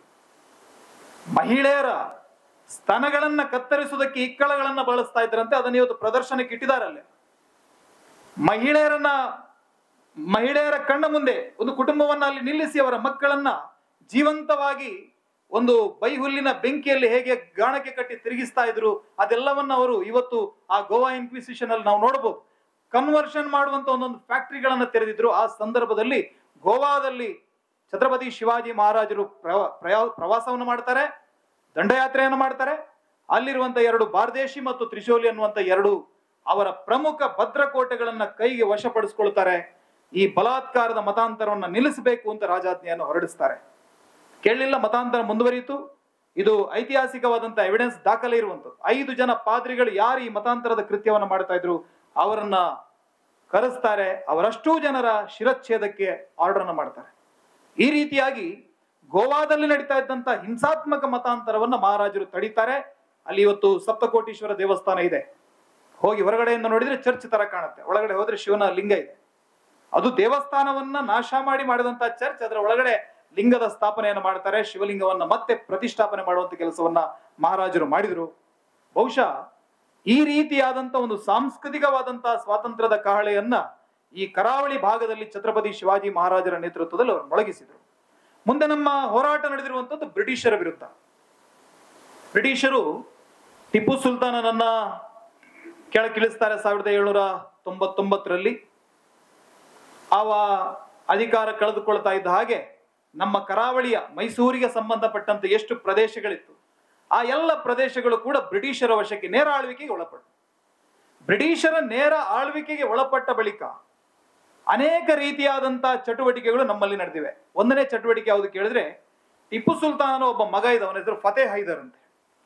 ಮಹಿಳೆಯರ ಸ್ತನಗಳನ್ನ ಕತ್ತರಿಸುವುದಕ್ಕೆ ಇಕ್ಕಳಗಳನ್ನ ಬಳಸ್ತಾ ಇದ್ರಂತೆ ಅದನ್ನ ಇವತ್ತು ಪ್ರದರ್ಶನಕ್ಕೆ ಇಟ್ಟಿದಾರಲ್ಲೇ ಮಹಿಳೆಯರನ್ನ ಮಹಿಳೆಯರ ಕಣ್ಣ ಮುಂದೆ ಒಂದು ಕುಟುಂಬವನ್ನ ಅಲ್ಲಿ ನಿಲ್ಲಿಸಿ ಅವರ ಮಕ್ಕಳನ್ನ ಜೀವಂತವಾಗಿ ಒಂದು ಬೈಹುಲ್ಲಿನ ಬೆಂಕಿಯಲ್ಲಿ ಹೇಗೆ ಗಾಣಕ್ಕೆ ಕಟ್ಟಿ ತಿರುಗಿಸ್ತಾ ಇದ್ರು ಅದೆಲ್ಲವನ್ನ ಅವರು ಇವತ್ತು ಆ ಗೋವಾ ಇನ್ಕ್ವಿಸಿಷನ್ ಅಲ್ಲಿ ನಾವು ನೋಡಬಹುದು ಕನ್ವರ್ಷನ್ ಮಾಡುವಂತ ಒಂದೊಂದು ಫ್ಯಾಕ್ಟರಿಗಳನ್ನ ತೆರೆದಿದ್ರು ಆ ಸಂದರ್ಭದಲ್ಲಿ ಗೋವಾದಲ್ಲಿ ಛತ್ರಪತಿ ಶಿವಾಜಿ ಮಹಾರಾಜರು ಪ್ರವ- ಪ್ರಯಾ- ಪ್ರವಾಸವನ್ನು ಮಾಡ್ತಾರೆ ದಂಡಯಾತ್ರೆಯನ್ನು ಮಾಡ್ತಾರೆ ಅಲ್ಲಿರುವಂತ ಎರಡು ಬಾರ್ದೇಶಿ ಮತ್ತು ತ್ರಿಶೂಲಿ ಅನ್ನುವಂತ ಎರಡು ಅವರ ಪ್ರಮುಖ ಭದ್ರಕೋಟೆಗಳನ್ನ ಕೈಗೆ ವಶಪಡಿಸ್ಕೊಳ್ತಾರೆ ಈ ಬಲಾತ್ಕಾರದ ಮತಾಂತರವನ್ನ ನಿಲ್ಲಿಸಬೇಕು ಅಂತ ರಾಜಾಜ್ಞೆಯನ್ನು ಹೊರಡಿಸ್ತಾರೆ ಕೇಳಲಿಲ್ಲ ಮತಾಂತರ ಮುಂದುವರಿಯಿತು ಇದು ಐತಿಹಾಸಿಕವಾದಂತ ಎವಿಡೆನ್ಸ್ ದಾಖಲೆ ಇರುವಂತದ್ದು ಐದು ಜನ ಪಾದ್ರಿಗಳು ಯಾರು ಈ ಮತಾಂತರದ ಕೃತ್ಯವನ್ನ ಮಾಡ್ತಾ ಇದ್ರು ಅವರನ್ನ ಕರೆಸ್ತಾರೆ ಅವರಷ್ಟೂ ಜನರ ಶಿರಚ್ಛೇದಕ್ಕೆ ಆರ್ಡರ್ ಅನ್ನ ಮಾಡ್ತಾರೆ ಈ ರೀತಿಯಾಗಿ ಗೋವಾದಲ್ಲಿ ನಡೀತಾ ಇದ್ದಂತ ಹಿಂಸಾತ್ಮಕ ಮತಾಂತರವನ್ನ ಮಹಾರಾಜರು ತಡೀತಾರೆ ಅಲ್ಲಿ ಇವತ್ತು ಸಪ್ತಕೋಟೀಶ್ವರ ದೇವಸ್ಥಾನ ಇದೆ ಹೋಗಿ ಹೊರಗಡೆಯಿಂದ ನೋಡಿದ್ರೆ ಚರ್ಚ್ ತರ ಕಾಣುತ್ತೆ ಒಳಗಡೆ ಹೋದ್ರೆ ಶಿವನ ಲಿಂಗ ಇದೆ ಅದು ದೇವಸ್ಥಾನವನ್ನ ನಾಶ ಮಾಡಿ ಮಾಡಿದಂತ ಚರ್ಚ್ ಅದರ ಒಳಗಡೆ ಲಿಂಗದ ಸ್ಥಾಪನೆಯನ್ನು ಮಾಡ್ತಾರೆ ಶಿವಲಿಂಗವನ್ನ ಮತ್ತೆ ಪ್ರತಿಷ್ಠಾಪನೆ ಮಾಡುವಂತ ಕೆಲಸವನ್ನ ಮಹಾರಾಜರು ಮಾಡಿದ್ರು ಬಹುಶಃ ಈ ರೀತಿಯಾದಂತ ಒಂದು ಸಾಂಸ್ಕೃತಿಕವಾದಂತ ಸ್ವಾತಂತ್ರ್ಯದ ಕಹಳೆಯನ್ನ ಈ ಕರಾವಳಿ ಭಾಗದಲ್ಲಿ ಛತ್ರಪತಿ ಶಿವಾಜಿ ಮಹಾರಾಜರ ನೇತೃತ್ವದಲ್ಲಿ ಅವರು ಮೊಳಗಿಸಿದ್ರು ಮುಂದೆ ನಮ್ಮ ಹೋರಾಟ ನಡೆದಿರುವಂತದ್ದು ಬ್ರಿಟಿಷರ ವಿರುದ್ಧ ಬ್ರಿಟಿಷರು ಟಿಪ್ಪು ಸುಲ್ತಾನನನ್ನ ಕೆಳಗಿಳಿಸ್ತಾರೆ ಸಾವಿರದ ಏಳ್ನೂರ ತೊಂಬತ್ತೊಂಬತ್ತರಲ್ಲಿ ಅವ ಅಧಿಕಾರ ಕಳೆದುಕೊಳ್ತಾ ಇದ್ದ ಹಾಗೆ ನಮ್ಮ ಕರಾವಳಿಯ ಮೈಸೂರಿಗೆ ಸಂಬಂಧಪಟ್ಟಂತ ಎಷ್ಟು ಪ್ರದೇಶಗಳಿತ್ತು ಆ ಎಲ್ಲ ಪ್ರದೇಶಗಳು ಕೂಡ ಬ್ರಿಟಿಷರ ವಶಕ್ಕೆ ನೇರ ಆಳ್ವಿಕೆಗೆ ಒಳಪಟ್ಟು ಬ್ರಿಟಿಷರ ನೇರ ಆಳ್ವಿಕೆಗೆ ಒಳಪಟ್ಟ ಬಳಿಕ ಅನೇಕ ರೀತಿಯಾದಂತ ಚಟುವಟಿಕೆಗಳು ನಮ್ಮಲ್ಲಿ ನಡೆದಿವೆ ಒಂದನೇ ಚಟುವಟಿಕೆ ಯಾವುದು ಕೇಳಿದ್ರೆ ಟಿಪ್ಪು ಸುಲ್ತಾನನ ಒಬ್ಬ ಮಗ ಇದ್ದ ಅವನ ಹೆಸರು ಫತೇ ಹೈದರ್ ಅಂತ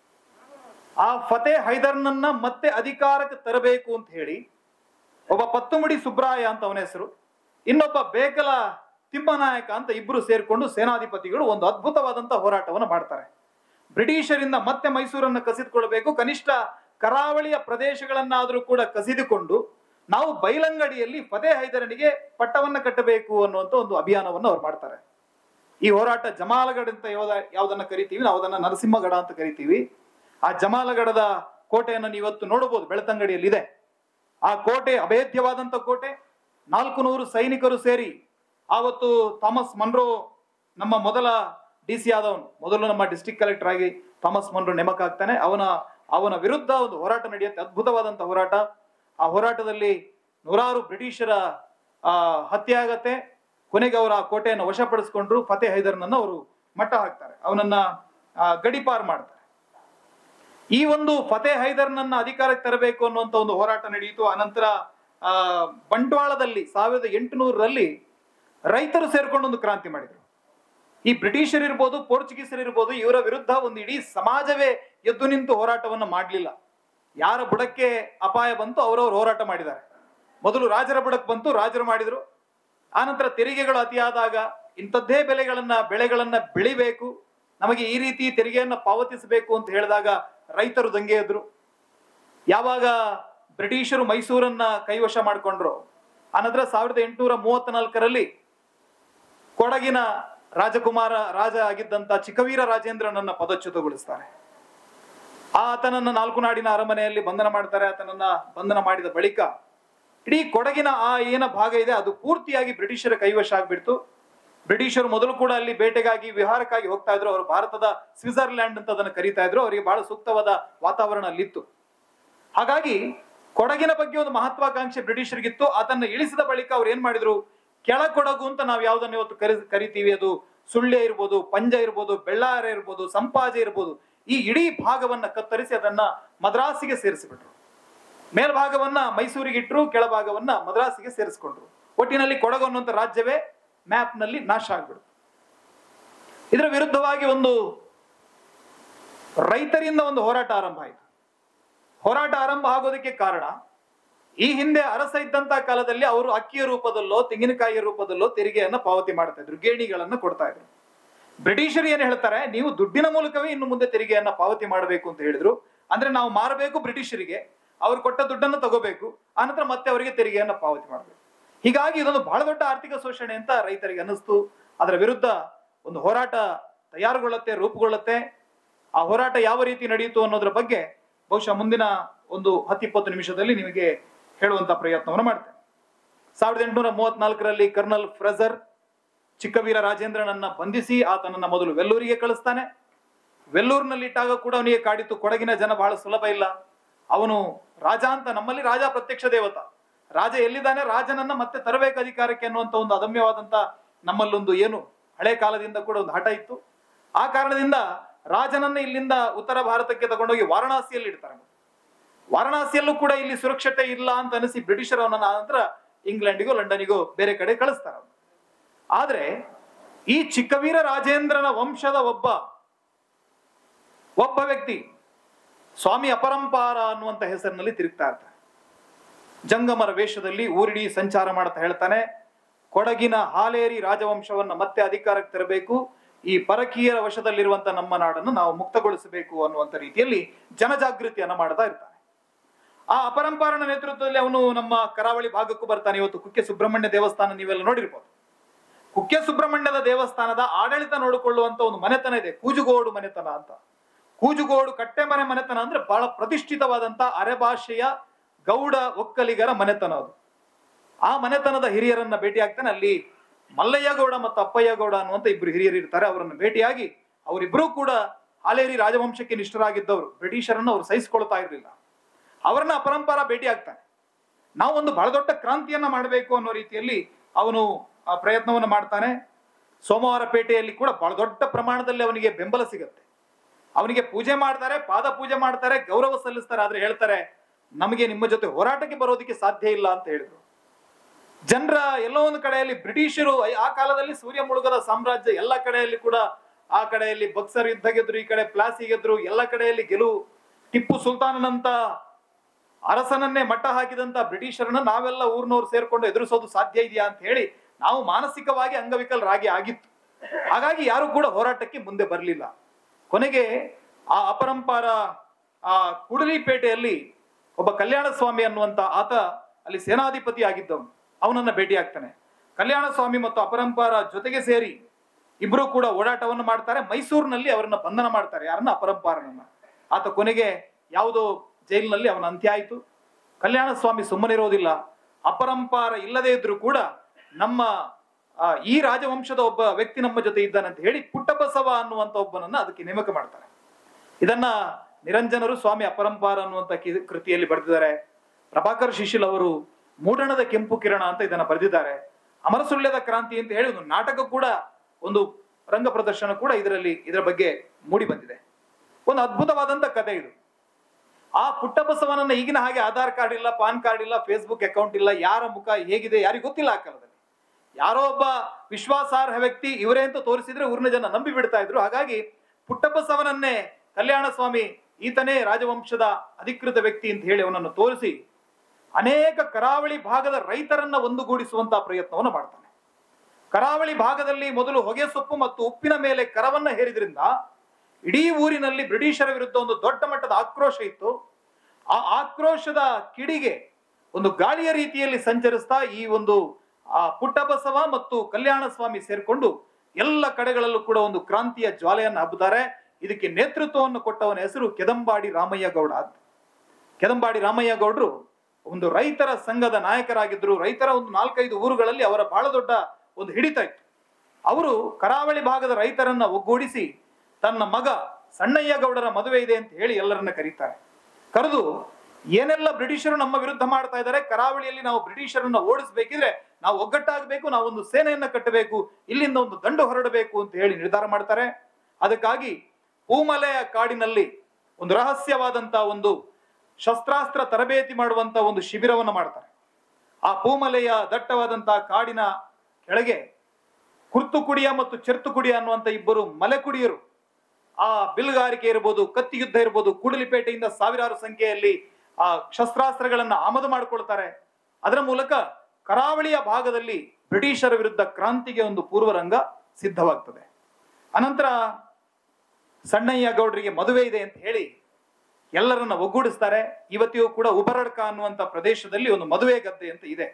ಆ ಫತೇ ಹೈದರ್ನನ್ನ ಮತ್ತೆ ಅಧಿಕಾರಕ್ಕೆ ತರಬೇಕು ಅಂತ ಹೇಳಿ ಒಬ್ಬ ಪತ್ತುಮುಡಿ ಸುಬ್ರಾಯ ಅಂತ ಅವನ ಹೆಸರು ಇನ್ನೊಬ್ಬ ಬೇಕಲ ತಿಮ್ಮನಾಯಕ ಅಂತ ಇಬ್ರು ಸೇರ್ಕೊಂಡು ಸೇನಾಧಿಪತಿಗಳು ಒಂದು ಅದ್ಭುತವಾದಂತ ಹೋರಾಟವನ್ನು ಮಾಡ್ತಾರೆ ಬ್ರಿಟಿಷರಿಂದ ಮತ್ತೆ ಮೈಸೂರನ್ನ ಕಸಿದುಕೊಳ್ಬೇಕು ಕನಿಷ್ಠ ಕರಾವಳಿಯ ಪ್ರದೇಶಗಳನ್ನಾದರೂ ಕೂಡ ಕಸಿದುಕೊಂಡು ನಾವು ಬೈಲಂಗಡಿಯಲ್ಲಿ ಫತೇ ಹೈದರನಿಗೆ ಪಟ್ಟವನ್ನ ಕಟ್ಟಬೇಕು ಅನ್ನುವಂತ ಒಂದು ಅಭಿಯಾನವನ್ನು ಅವ್ರು ಮಾಡ್ತಾರೆ ಈ ಹೋರಾಟ ಜಮಾಲಗಢ ಅಂತ ಯಾವ್ದ ಯಾವ್ದನ್ನ ಕರಿತೀವಿ ನಾವು ಅದನ್ನ ನರಸಿಂಹಗಡ ಅಂತ ಕರಿತೀವಿ ಆ ಜಮಾಲಗಢದ ಕೋಟೆಯನ್ನು ನೀವು ಇವತ್ತು ನೋಡಬಹುದು ಬೆಳ್ತಂಗಡಿಯಲ್ಲಿ ಇದೆ ಆ ಕೋಟೆ ಅಭೇದ್ಯವಾದಂತ ಕೋಟೆ ನಾಲ್ಕು ನೂರು ಸೈನಿಕರು ಸೇರಿ ಆವತ್ತು ಥಾಮಸ್ ಮನ್ರೋ ನಮ್ಮ ಮೊದಲ ಡಿ ಸಿ ಆದವನು ಮೊದಲು ನಮ್ಮ ಡಿಸ್ಟಿಕ್ ಕಲೆಕ್ಟರ್ ಆಗಿ ಥಾಮಸ್ ಮನ್ರೋ ನೇಮಕ ಆಗ್ತಾನೆ ಅವನ ಅವನ ವಿರುದ್ಧ ಒಂದು ಹೋರಾಟ ನಡೆಯುತ್ತೆ ಅದ್ಭುತವಾದಂತ ಹೋರಾಟ ಆ ಹೋರಾಟದಲ್ಲಿ ನೂರಾರು ಬ್ರಿಟಿಷರ ಆ ಹತ್ಯೆ ಆಗತ್ತೆ ಕೊನೆಗೆ ಅವರು ಆ ಕೋಟೆಯನ್ನು ವಶಪಡಿಸಿಕೊಂಡ್ರು ಫತೇ ಹೈದರ್ನನ್ನು ಅವರು ಮಟ್ಟ ಹಾಕ್ತಾರೆ ಅವನನ್ನ ಆ, ಗಡೀಪಾರ್ ಮಾಡ್ತಾರೆ ಈ ಒಂದು ಫತೇ ಹೈದರ್ನನ್ನ ಅಧಿಕಾರಕ್ಕೆ ತರಬೇಕು ಅನ್ನುವಂತ ಒಂದು ಹೋರಾಟ ನಡೆಯಿತು ಅನಂತರ ಆ ಬಂಟ್ವಾಳದಲ್ಲಿ ಸಾವಿರದ ಎಂಟುನೂರರಲ್ಲಿ ರೈತರು ಸೇರ್ಕೊಂಡು ಒಂದು ಕ್ರಾಂತಿ ಮಾಡಿದ್ರು ಈ ಬ್ರಿಟಿಷರ್ ಇರ್ಬೋದು ಪೋರ್ಚುಗೀಸರು ಇರ್ಬೋದು ಇವರ ವಿರುದ್ಧ ಒಂದು ಇಡೀ ಸಮಾಜವೇ ಎದ್ದು ನಿಂತು ಹೋರಾಟವನ್ನು ಮಾಡಲಿಲ್ಲ ಯಾರ ಬುಡಕ್ಕೆ ಅಪಾಯ ಬಂತು ಅವರವರು ಹೋರಾಟ ಮಾಡಿದ್ದಾರೆ ಮೊದಲು ರಾಜರ ಬುಡಕ್ಕೆ ಬಂತು ರಾಜರು ಮಾಡಿದ್ರು ಆನಂತರ ತೆರಿಗೆಗಳು ಅತಿಯಾದಾಗ ಇಂಥದ್ದೇ ಬೆಲೆಗಳನ್ನ ಬೆಳೆಗಳನ್ನ ಬೆಳಿಬೇಕು ನಮಗೆ ಈ ರೀತಿ ತೆರಿಗೆಯನ್ನ ಪಾವತಿಸಬೇಕು ಅಂತ ಹೇಳಿದಾಗ ರೈತರು ದಂಗೆ ಎದ್ರು ಯಾವಾಗ ಬ್ರಿಟಿಷರು ಮೈಸೂರನ್ನ ಕೈವಶ ಮಾಡಿಕೊಂಡ್ರು ಆನಂತರ ಸಾವಿರದ ಎಂಟುನೂರ ಮೂವತ್ತ ನಾಲ್ಕರಲ್ಲಿ ಕೊಡಗಿನ ರಾಜಕುಮಾರ ರಾಜ ಆಗಿದ್ದಂತ ಚಿಕ್ಕವೀರ ರಾಜೇಂದ್ರನನ್ನ ಪದಚ್ಯುತಗೊಳಿಸ್ತಾರೆ ಆತನನ್ನ ನಾಲ್ಕು ನಾಡಿನ ಅರಮನೆಯಲ್ಲಿ ಬಂಧನ ಮಾಡ್ತಾರೆ ಆತನನ್ನ ಬಂಧನ ಮಾಡಿದ ಬಳಿಕ ಇಡೀ ಕೊಡಗಿನ ಆ ಏನ ಭಾಗ ಇದೆ ಅದು ಪೂರ್ತಿಯಾಗಿ ಬ್ರಿಟಿಷರ ಕೈವಶ ಆಗ್ಬಿಡ್ತು ಬ್ರಿಟಿಷರು ಮೊದಲು ಕೂಡ ಅಲ್ಲಿ ಬೇಟೆಗಾಗಿ ವಿಹಾರಕ್ಕಾಗಿ ಹೋಗ್ತಾ ಇದ್ರು ಅವರು ಭಾರತದ ಸ್ವಿಟ್ಜರ್ಲ್ಯಾಂಡ್ ಅಂತ ಅದನ್ನು ಕರೀತಾ ಇದ್ರು ಅವರಿಗೆ ಬಹಳ ಸೂಕ್ತವಾದ ವಾತಾವರಣ ಅಲ್ಲಿತ್ತು ಹಾಗಾಗಿ ಕೊಡಗಿನ ಬಗ್ಗೆ ಒಂದು ಮಹತ್ವಾಕಾಂಕ್ಷೆ ಬ್ರಿಟಿಷರಿಗಿತ್ತು ಅದನ್ನ ಇಳಿಸಿದ ಬಳಿಕ ಅವ್ರು ಏನ್ ಮಾಡಿದ್ರು ಕೆಳ ಕೊಡಗು ಅಂತ ನಾವು ಯಾವ್ದನ್ನ ಇವತ್ತು ಕರಿ ಕರಿತೀವಿ ಅದು ಸುಳ್ಯ ಇರ್ಬೋದು ಪಂಜ ಇರ್ಬೋದು ಬೆಳ್ಳಾರೆ ಇರ್ಬೋದು ಸಂಪಾಜೆ ಇರ್ಬೋದು ಈ ಇಡೀ ಭಾಗವನ್ನ ಕತ್ತರಿಸಿ ಅದನ್ನ ಮದ್ರಾಸಿಗೆ ಸೇರಿಸಿಬಿಟ್ರು ಮೇಲ್ಭಾಗವನ್ನ ಮೈಸೂರಿಗೆ ಇಟ್ರು ಕೆಳಭಾಗವನ್ನ ಮದ್ರಾಸಿಗೆ ಸೇರಿಸ್ಕೊಂಡ್ರು ಒಟ್ಟಿನಲ್ಲಿ ಕೊಡಗು ಅನ್ನುವಂಥ ರಾಜ್ಯವೇ ಮ್ಯಾಪ್ ನಲ್ಲಿ ನಾಶ ಆಗ್ಬಿಡ್ತು ಇದರ ವಿರುದ್ಧವಾಗಿ ಒಂದು ರೈತರಿಂದ ಒಂದು ಹೋರಾಟ ಆರಂಭ ಆಯಿತು ಹೋರಾಟ ಆರಂಭ ಆಗೋದಕ್ಕೆ ಕಾರಣ ಈ ಹಿಂದೆ ಅರಸ ಇದ್ದಂತ ಕಾಲದಲ್ಲಿ ಅವರು ಅಕ್ಕಿಯ ರೂಪದಲ್ಲೋ ತೆಂಗಿನಕಾಯಿಯ ರೂಪದಲ್ಲೋ ತೆರಿಗೆಯನ್ನ ಪಾವತಿ ಮಾಡ್ತಾ ಇದ್ರು ಗೇಣಿಗಳನ್ನ ಕೊಡ್ತಾ ಇದ್ರು ಬ್ರಿಟಿಷರು ಏನ್ ಹೇಳ್ತಾರೆ ನೀವು ದುಡ್ಡಿನ ಮೂಲಕವೇ ಇನ್ನು ಮುಂದೆ ತೆರಿಗೆಯನ್ನ ಪಾವತಿ ಮಾಡಬೇಕು ಅಂತ ಹೇಳಿದ್ರು ಅಂದ್ರೆ ನಾವು ಮಾರಬೇಕು ಬ್ರಿಟಿಷರಿಗೆ ಅವ್ರು ಕೊಟ್ಟ ದುಡ್ಡನ್ನು ತಗೋಬೇಕು ಆನಂತರ ಮತ್ತೆ ಅವರಿಗೆ ತೆರಿಗೆಯನ್ನ ಪಾವತಿ ಮಾಡಬೇಕು ಹೀಗಾಗಿ ಇದೊಂದು ಬಹಳ ದೊಡ್ಡ ಆರ್ಥಿಕ ಶೋಷಣೆ ಅಂತ ರೈತರಿಗೆ ಅನ್ನಿಸ್ತು ಅದರ ವಿರುದ್ಧ ಒಂದು ಹೋರಾಟ ತಯಾರುಗೊಳ್ಳುತ್ತೆ ರೂಪುಗೊಳ್ಳುತ್ತೆ ಆ ಹೋರಾಟ ಯಾವ ರೀತಿ ನಡೆಯಿತು ಅನ್ನೋದ್ರ ಬಗ್ಗೆ ಬಹುಶಃ ಮುಂದಿನ ಒಂದು ಹತ್ತಿಪ್ಪತ್ತು ನಿಮಿಷದಲ್ಲಿ ನಿಮಗೆ ಹೇಳುವಂತ ಪ್ರಯತ್ನವನ್ನು ಮಾಡ್ತೇನೆ ಸಾವಿರದ ಎಂಟುನೂರ ಮೂವತ್ನಾಲ್ಕರಲ್ಲಿ ಕರ್ನಲ್ ಫ್ರೆಜರ್ ಚಿಕ್ಕವೀರ ರಾಜೇಂದ್ರನನ್ನ ಬಂಧಿಸಿ ಆತನನ್ನ ಮೊದಲು ವೆಲ್ಲೂರಿಗೆ ಕಳಿಸ್ತಾನೆ ವೆಲ್ಲೂರಿನಲ್ಲಿ ಇಟ್ಟಾಗ ಕೂಡ ಅವನಿಗೆ ಕಾಡಿತು ಕೊಡಗಿನ ಜನ ಬಹಳ ಸುಲಭ ಇಲ್ಲ ಅವನು ರಾಜ ಅಂತ ನಮ್ಮಲ್ಲಿ ರಾಜ ಪ್ರತ್ಯಕ್ಷ ದೇವತ ರಾಜ ಎಲ್ಲಿದ್ದಾನೆ ರಾಜನನ್ನ ಮತ್ತೆ ತರಬೇಕು ಅಧಿಕಾರಕ್ಕೆ ಅನ್ನುವಂತ ಒಂದು ಅದಮ್ಯವಾದಂತ ನಮ್ಮಲ್ಲೊಂದು ಏನು ಹಳೆ ಕಾಲದಿಂದ ಕೂಡ ಒಂದು ಹಠ ಇತ್ತು ಆ ಕಾರಣದಿಂದ ರಾಜನನ್ನ ಇಲ್ಲಿಂದ ಉತ್ತರ ಭಾರತಕ್ಕೆ ತಗೊಂಡೋಗಿ ವಾರಣಾಸಿಯಲ್ಲಿ ಇಡ್ತಾರೆ ವಾರಣಾಸಿಯಲ್ಲೂ ಕೂಡ ಇಲ್ಲಿ ಸುರಕ್ಷತೆ ಇಲ್ಲ ಅಂತ ಅನಿಸಿ ಬ್ರಿಟಿಷರು ಅವನನ್ನ ನಂತರ ಇಂಗ್ಲೆಂಡಿಗೋ ಲಂಡನಿಗೋ ಬೇರೆ ಕಡೆ ಕಳಿಸ್ತಾರೆ ಅವ್ನು. ಆದ್ರೆ ಈ ಚಿಕ್ಕವೀರ ರಾಜೇಂದ್ರನ ವಂಶದ ಒಬ್ಬ ಒಬ್ಬ ವ್ಯಕ್ತಿ ಸ್ವಾಮಿ ಅಪರಂಪಾರ ಅನ್ನುವಂತ ಹೆಸರಿನಲ್ಲಿ ತಿರುಗ್ತಾ ಇರ್ತಾನೆ ಜಂಗಮರ ವೇಷದಲ್ಲಿ ಊರಿಡೀ ಸಂಚಾರ ಮಾಡ್ತಾ ಹೇಳ್ತಾನೆ ಕೊಡಗಿನ ಹಾಲೇರಿ ರಾಜವಂಶವನ್ನ ಮತ್ತೆ ಅಧಿಕಾರಕ್ಕೆ ತರಬೇಕು ಈ ಪರಕೀಯರ ವಶದಲ್ಲಿರುವಂತ ನಮ್ಮ ನಾಡನ್ನು ನಾವು ಮುಕ್ತಗೊಳಿಸಬೇಕು ಅನ್ನುವಂತ ರೀತಿಯಲ್ಲಿ ಜನಜಾಗೃತಿಯನ್ನ ಮಾಡ್ತಾ ಇರ್ತಾನೆ ಆ ಅಪರಂಪಾರನ ನೇತೃತ್ವದಲ್ಲಿ ಅವನು ನಮ್ಮ ಕರಾವಳಿ ಭಾಗಕ್ಕೂ ಬರ್ತಾನೆ ಇವತ್ತು ಕುಕ್ಕೆ ಸುಬ್ರಹ್ಮಣ್ಯ ದೇವಸ್ಥಾನ ನೀವೆಲ್ಲ ನೋಡಿರ್ಬೋದು ಕುಕ್ಕೆ ಸುಬ್ರಹ್ಮಣ್ಯದ ದೇವಸ್ಥಾನದ ಆಡಳಿತ ನೋಡಿಕೊಳ್ಳುವಂತ ಒಂದು ಮನೆತನ ಇದೆ ಕೂಜುಗೋಡು ಮನೆತನ ಅಂತ ಕೂಜುಗೋಡು ಕಟ್ಟೆಮನೆ ಮನೆತನ ಅಂದ್ರೆ ಬಹಳ ಪ್ರತಿಷ್ಠಿತವಾದಂತ ಅರೆಭಾಷೆಯ ಗೌಡ ಒಕ್ಕಲಿಗರ ಮನೆತನ ಅದು ಆ ಮನೆತನದ ಹಿರಿಯರನ್ನ ಭೇಟಿ ಆಗ್ತಾನೆ ಅಲ್ಲಿ ಮಲ್ಲಯ್ಯ ಗೌಡ ಮತ್ತು ಅಪ್ಪಯ್ಯ ಗೌಡ ಅನ್ನುವಂತ ಇಬ್ರು ಹಿರಿಯರು ಇರ್ತಾರೆ ಅವರನ್ನು ಭೇಟಿಯಾಗಿ ಅವರಿಬ್ಬರೂ ಕೂಡ ಹಾಲೇರಿ ರಾಜವಂಶಕ್ಕೆ ನಿಷ್ಠರಾಗಿದ್ದವರು ಬ್ರಿಟಿಷರನ್ನು ಅವರು ಸಹಿಸಿಕೊಳ್ತಾ ಇರಲಿಲ್ಲ ಅವರನ್ನ ಅಪರಂಪಾರ ಭೇಟಿ ಆಗ್ತಾನೆ ನಾವು ಒಂದು ಬಹಳ ದೊಡ್ಡ ಕ್ರಾಂತಿಯನ್ನ ಮಾಡಬೇಕು ಅನ್ನೋ ರೀತಿಯಲ್ಲಿ ಅವನು ಆ ಪ್ರಯತ್ನವನ್ನು ಮಾಡ್ತಾನೆ ಸೋಮವಾರ ಪೇಟೆಯಲ್ಲಿ ಕೂಡ ಬಹಳ ದೊಡ್ಡ ಪ್ರಮಾಣದಲ್ಲಿ ಅವನಿಗೆ ಬೆಂಬಲ ಸಿಗತ್ತೆ ಅವನಿಗೆ ಪೂಜೆ ಮಾಡ್ತಾರೆ ಪಾದ ಪೂಜೆ ಮಾಡ್ತಾರೆ ಗೌರವ ಸಲ್ಲಿಸ್ತಾರೆ ಆದ್ರೆ ಹೇಳ್ತಾರೆ ನಮಗೆ ನಿಮ್ಮ ಜೊತೆ ಹೋರಾಟಕ್ಕೆ ಬರೋದಕ್ಕೆ ಸಾಧ್ಯ ಇಲ್ಲ ಅಂತ ಹೇಳಿದ್ರು ಜನರ ಎಲ್ಲೋ ಒಂದು ಕಡೆಯಲ್ಲಿ ಬ್ರಿಟಿಷರು ಐ- ಆ ಕಾಲದಲ್ಲಿ ಸೂರ್ಯ ಮುಳುಗದ ಸಾಮ್ರಾಜ್ಯ ಎಲ್ಲ ಕಡೆಯಲ್ಲಿ ಕೂಡ ಆ ಕಡೆಯಲ್ಲಿ ಬಕ್ಸರ್ ಯುದ್ಧ ಗೆದ್ರು ಈ ಕಡೆ ಪ್ಲಾಸಿ ಗೆದ್ರು ಎಲ್ಲ ಕಡೆಯಲ್ಲಿ ಗೆಲುವು ಟಿಪ್ಪು ಸುಲ್ತಾನನಂತ ಅರಸನನ್ನೇ ಮಟ್ಟ ಹಾಕಿದಂತ ಬ್ರಿಟಿಷರನ್ನ ನಾವೆಲ್ಲ ಊರ್ನವ್ರು ಸೇರ್ಕೊಂಡು ಎದುರಿಸೋದು ಸಾಧ್ಯ ಇದೆಯಾ ಅಂತ ಹೇಳಿ ನಾವು ಮಾನಸಿಕವಾಗಿ ಅಂಗವಿಕಲರಾಗಿ ಆಗಿತ್ತು ಹಾಗಾಗಿ ಯಾರು ಕೂಡ ಹೋರಾಟಕ್ಕೆ ಮುಂದೆ ಬರಲಿಲ್ಲ ಕೊನೆಗೆ ಆ ಅಪರಂಪಾರ ಆ ಕುಡಲಿಪೇಟೆಯಲ್ಲಿ ಒಬ್ಬ ಕಲ್ಯಾಣ ಸ್ವಾಮಿ ಅನ್ನುವಂತ ಆತ ಅಲ್ಲಿ ಸೇನಾಧಿಪತಿ ಆಗಿದ್ದವನು ಅವನನ್ನ ಭೇಟಿ ಆಗ್ತಾನೆ ಕಲ್ಯಾಣ ಸ್ವಾಮಿ ಮತ್ತು ಅಪರಂಪಾರ ಜೊತೆಗೆ ಸೇರಿ ಇಬ್ರು ಕೂಡ ಓಡಾಟವನ್ನು ಮಾಡ್ತಾರೆ ಮೈಸೂರಿನಲ್ಲಿ ಅವರನ್ನ ಬಂಧನ ಮಾಡ್ತಾರೆ ಯಾರನ್ನ ಅಪರಂಪಾರನನ್ನ ಆತ ಕೊನೆಗೆ ಯಾವುದೋ ಜೈಲಿನಲ್ಲಿ ಅವನ ಅಂತ್ಯ ಆಯಿತು ಕಲ್ಯಾಣ ಸ್ವಾಮಿ ಸುಮ್ಮನಿರೋದಿಲ್ಲ ಅಪರಂಪಾರ ಇಲ್ಲದೆ ಇದ್ರೂ ಕೂಡ ನಮ್ಮ ಆ, ಈ ರಾಜವಂಶದ ಒಬ್ಬ ವ್ಯಕ್ತಿ ನಮ್ಮ ಜೊತೆ ಇದ್ದಾನೆ ಅಂತ ಹೇಳಿ ಪುಟ್ಟಬಸವ ಅನ್ನುವಂತ ಒಬ್ಬನನ್ನ ಅದಕ್ಕೆ ನೇಮಕ ಮಾಡ್ತಾರೆ ಇದನ್ನ ನಿರಂಜನರು ಸ್ವಾಮಿ ಅಪರಂಪಾರ ಅನ್ನುವಂತ ಕಿ- ಕೃತಿಯಲ್ಲಿ ಬರೆದಿದ್ದಾರೆ ಪ್ರಭಾಕರ್ ಶಿಶಿಲ್ ಅವರು ಮೂಡಣದ ಕೆಂಪು ಕಿರಣ ಅಂತ ಇದನ್ನ ಬರೆದಿದ್ದಾರೆ ಅಮರಸುಳ್ಯದ ಕ್ರಾಂತಿ ಅಂತ ಹೇಳಿ ಒಂದು ನಾಟಕ ಕೂಡ ಒಂದು ರಂಗ ಪ್ರದರ್ಶನ ಕೂಡ ಇದರಲ್ಲಿ ಇದರ ಬಗ್ಗೆ ಮೂಡಿ ಬಂದಿದೆ ಒಂದು ಅದ್ಭುತವಾದಂತ ಕಥೆ ಇದು ಆ ಪುಟ್ಟಬಸವನನ್ನ ಈಗಿನ ಹಾಗೆ ಆಧಾರ್ ಕಾರ್ಡ್ ಇಲ್ಲ ಪಾನ್ ಕಾರ್ಡ್ ಇಲ್ಲ ಫೇಸ್ಬುಕ್ ಅಕೌಂಟ್ ಇಲ್ಲ ಯಾರ ಮುಖ ಹೇಗಿದೆ ಯಾರಿಗೂ ಗೊತ್ತಿಲ್ಲ ಆ ಕಾಲದಲ್ಲಿ ಯಾರೋ ಒಬ್ಬ ವಿಶ್ವಾಸಾರ್ಹ ವ್ಯಕ್ತಿ ಇವರೇ ಅಂತ ತೋರಿಸಿದ್ರೆ ಊರಿನ ಜನ ನಂಬಿ ಬಿಡ್ತಾ ಇದ್ರು ಹಾಗಾಗಿ ಪುಟ್ಟಬಸವನನ್ನೇ ಕಲ್ಯಾಣ ಸ್ವಾಮಿ ಈತನೇ ರಾಜವಂಶದ ಅಧಿಕೃತ ವ್ಯಕ್ತಿ ಅಂತ ಹೇಳಿ ಅವನನ್ನು ತೋರಿಸಿ ಅನೇಕ ಕರಾವಳಿ ಭಾಗದ ರೈತರನ್ನ ಒಂದುಗೂಡಿಸುವಂತಹ ಪ್ರಯತ್ನವನ್ನು ಮಾಡ್ತಾನೆ ಕರಾವಳಿ ಭಾಗದಲ್ಲಿ ಮೊದಲು ಹೊಗೆ ಸೊಪ್ಪು ಮತ್ತು ಉಪ್ಪಿನ ಮೇಲೆ ಕರವನ್ನ ಹೇರಿದ್ರಿಂದ ಇಡೀ ಊರಿನಲ್ಲಿ ಬ್ರಿಟಿಷರ ವಿರುದ್ಧ ಒಂದು ದೊಡ್ಡ ಮಟ್ಟದ ಆಕ್ರೋಶ ಇತ್ತು ಆ ಆಕ್ರೋಶದ ಕಿಡಿಗೆ ಒಂದು ಗಾಳಿಯ ರೀತಿಯಲ್ಲಿ ಸಂಚರಿಸ್ತಾ ಈ ಒಂದು ಆ ಪುಟ್ಟಬಸವ ಮತ್ತು ಕಲ್ಯಾಣ ಸ್ವಾಮಿ ಸೇರ್ಕೊಂಡು ಎಲ್ಲ ಕಡೆಗಳಲ್ಲೂ ಕೂಡ ಒಂದು ಕ್ರಾಂತಿಯ ಜ್ವಾಲೆಯನ್ನು ಹಬ್ಬುತ್ತಾರೆ ಇದಕ್ಕೆ ನೇತೃತ್ವವನ್ನು ಕೊಟ್ಟವನ ಹೆಸರು ಕೆದಂಬಾಡಿ ರಾಮಯ್ಯ ಗೌಡ ಅಂತ ಕೆದಂಬಾಡಿ ರಾಮಯ್ಯ ಗೌಡರು ಒಂದು ರೈತರ ಸಂಘದ ನಾಯಕರಾಗಿದ್ರು ರೈತರ ಒಂದು ನಾಲ್ಕೈದು ಊರುಗಳಲ್ಲಿ ಅವರ ಬಹಳ ದೊಡ್ಡ ಒಂದು ಹಿಡಿತ ಇತ್ತು ಅವರು ಕರಾವಳಿ ಭಾಗದ ರೈತರನ್ನ ಒಗ್ಗೂಡಿಸಿ ತನ್ನ ಮಗ ಸಣ್ಣಯ್ಯ ಗೌಡರ ಮದುವೆ ಇದೆ ಅಂತ ಹೇಳಿ ಎಲ್ಲರನ್ನ ಕರೀತಾರೆ ಕರೆದು ಏನೆಲ್ಲ ಬ್ರಿಟಿಷರು ನಮ್ಮ ವಿರುದ್ಧ ಮಾಡ್ತಾ ಇದ್ದಾರೆ ಕರಾವಳಿಯಲ್ಲಿ ನಾವು ಬ್ರಿಟಿಷರನ್ನ ಓಡಿಸ್ಬೇಕಿದ್ರೆ ನಾವು ಒಗ್ಗಟ್ಟಾಗಬೇಕು ನಾವು ಒಂದು ಸೇನೆಯನ್ನ ಕಟ್ಟಬೇಕು ಇಲ್ಲಿಂದ ಒಂದು ದಂಡು ಹೊರಡಬೇಕು ಅಂತ ಹೇಳಿ ನಿರ್ಧಾರ ಮಾಡ್ತಾರೆ ಅದಕ್ಕಾಗಿ ಪೂಮಲೆಯ ಕಾಡಿನಲ್ಲಿ ಒಂದು ರಹಸ್ಯವಾದಂತ ಒಂದು ಶಸ್ತ್ರಾಸ್ತ್ರ ತರಬೇತಿ ಮಾಡುವಂತ ಒಂದು ಶಿಬಿರವನ್ನು ಮಾಡ್ತಾರೆ ಆ ಪೂಮಲೆಯ ದಟ್ಟವಾದಂತಹ ಕಾಡಿನ ಕೆಳಗೆ ಕುರ್ತುಕುಡಿಯ ಮತ್ತು ಚೆರ್ತುಕುಡಿಯ ಅನ್ನುವಂತ ಇಬ್ಬರು ಮಲೆಕುಡಿಯರು ಆ ಬಿಲ್ಗಾರಿಕೆ ಇರ್ಬೋದು ಕತ್ತಿ ಯುದ್ಧ ಇರ್ಬೋದು ಕೂಡಲಿಪೇಟೆಯಿಂದ ಸಾವಿರಾರು ಸಂಖ್ಯೆಯಲ್ಲಿ ಆ ಶಸ್ತ್ರಾಸ್ತ್ರಗಳನ್ನ ಆಮದು ಮಾಡಿಕೊಳ್ತಾರೆ ಅದರ ಮೂಲಕ ಕರಾವಳಿಯ ಭಾಗದಲ್ಲಿ ಬ್ರಿಟಿಷರ ವಿರುದ್ಧ ಕ್ರಾಂತಿಗೆ ಒಂದು ಪೂರ್ವರಂಗ ಸಿದ್ಧವಾಗ್ತದೆ ಅನಂತರ ಸಣ್ಣಯ್ಯ ಗೌಡರಿಗೆ ಮದುವೆ ಇದೆ ಅಂತ ಹೇಳಿ ಎಲ್ಲರನ್ನ ಒಗ್ಗೂಡಿಸ್ತಾರೆ ಇವತ್ತಿಗೂ ಕೂಡ ಉಬರಡ್ಕ ಅನ್ನುವಂತ ಪ್ರದೇಶದಲ್ಲಿ ಒಂದು ಮದುವೆ ಗದ್ದೆ ಅಂತ ಇದೆ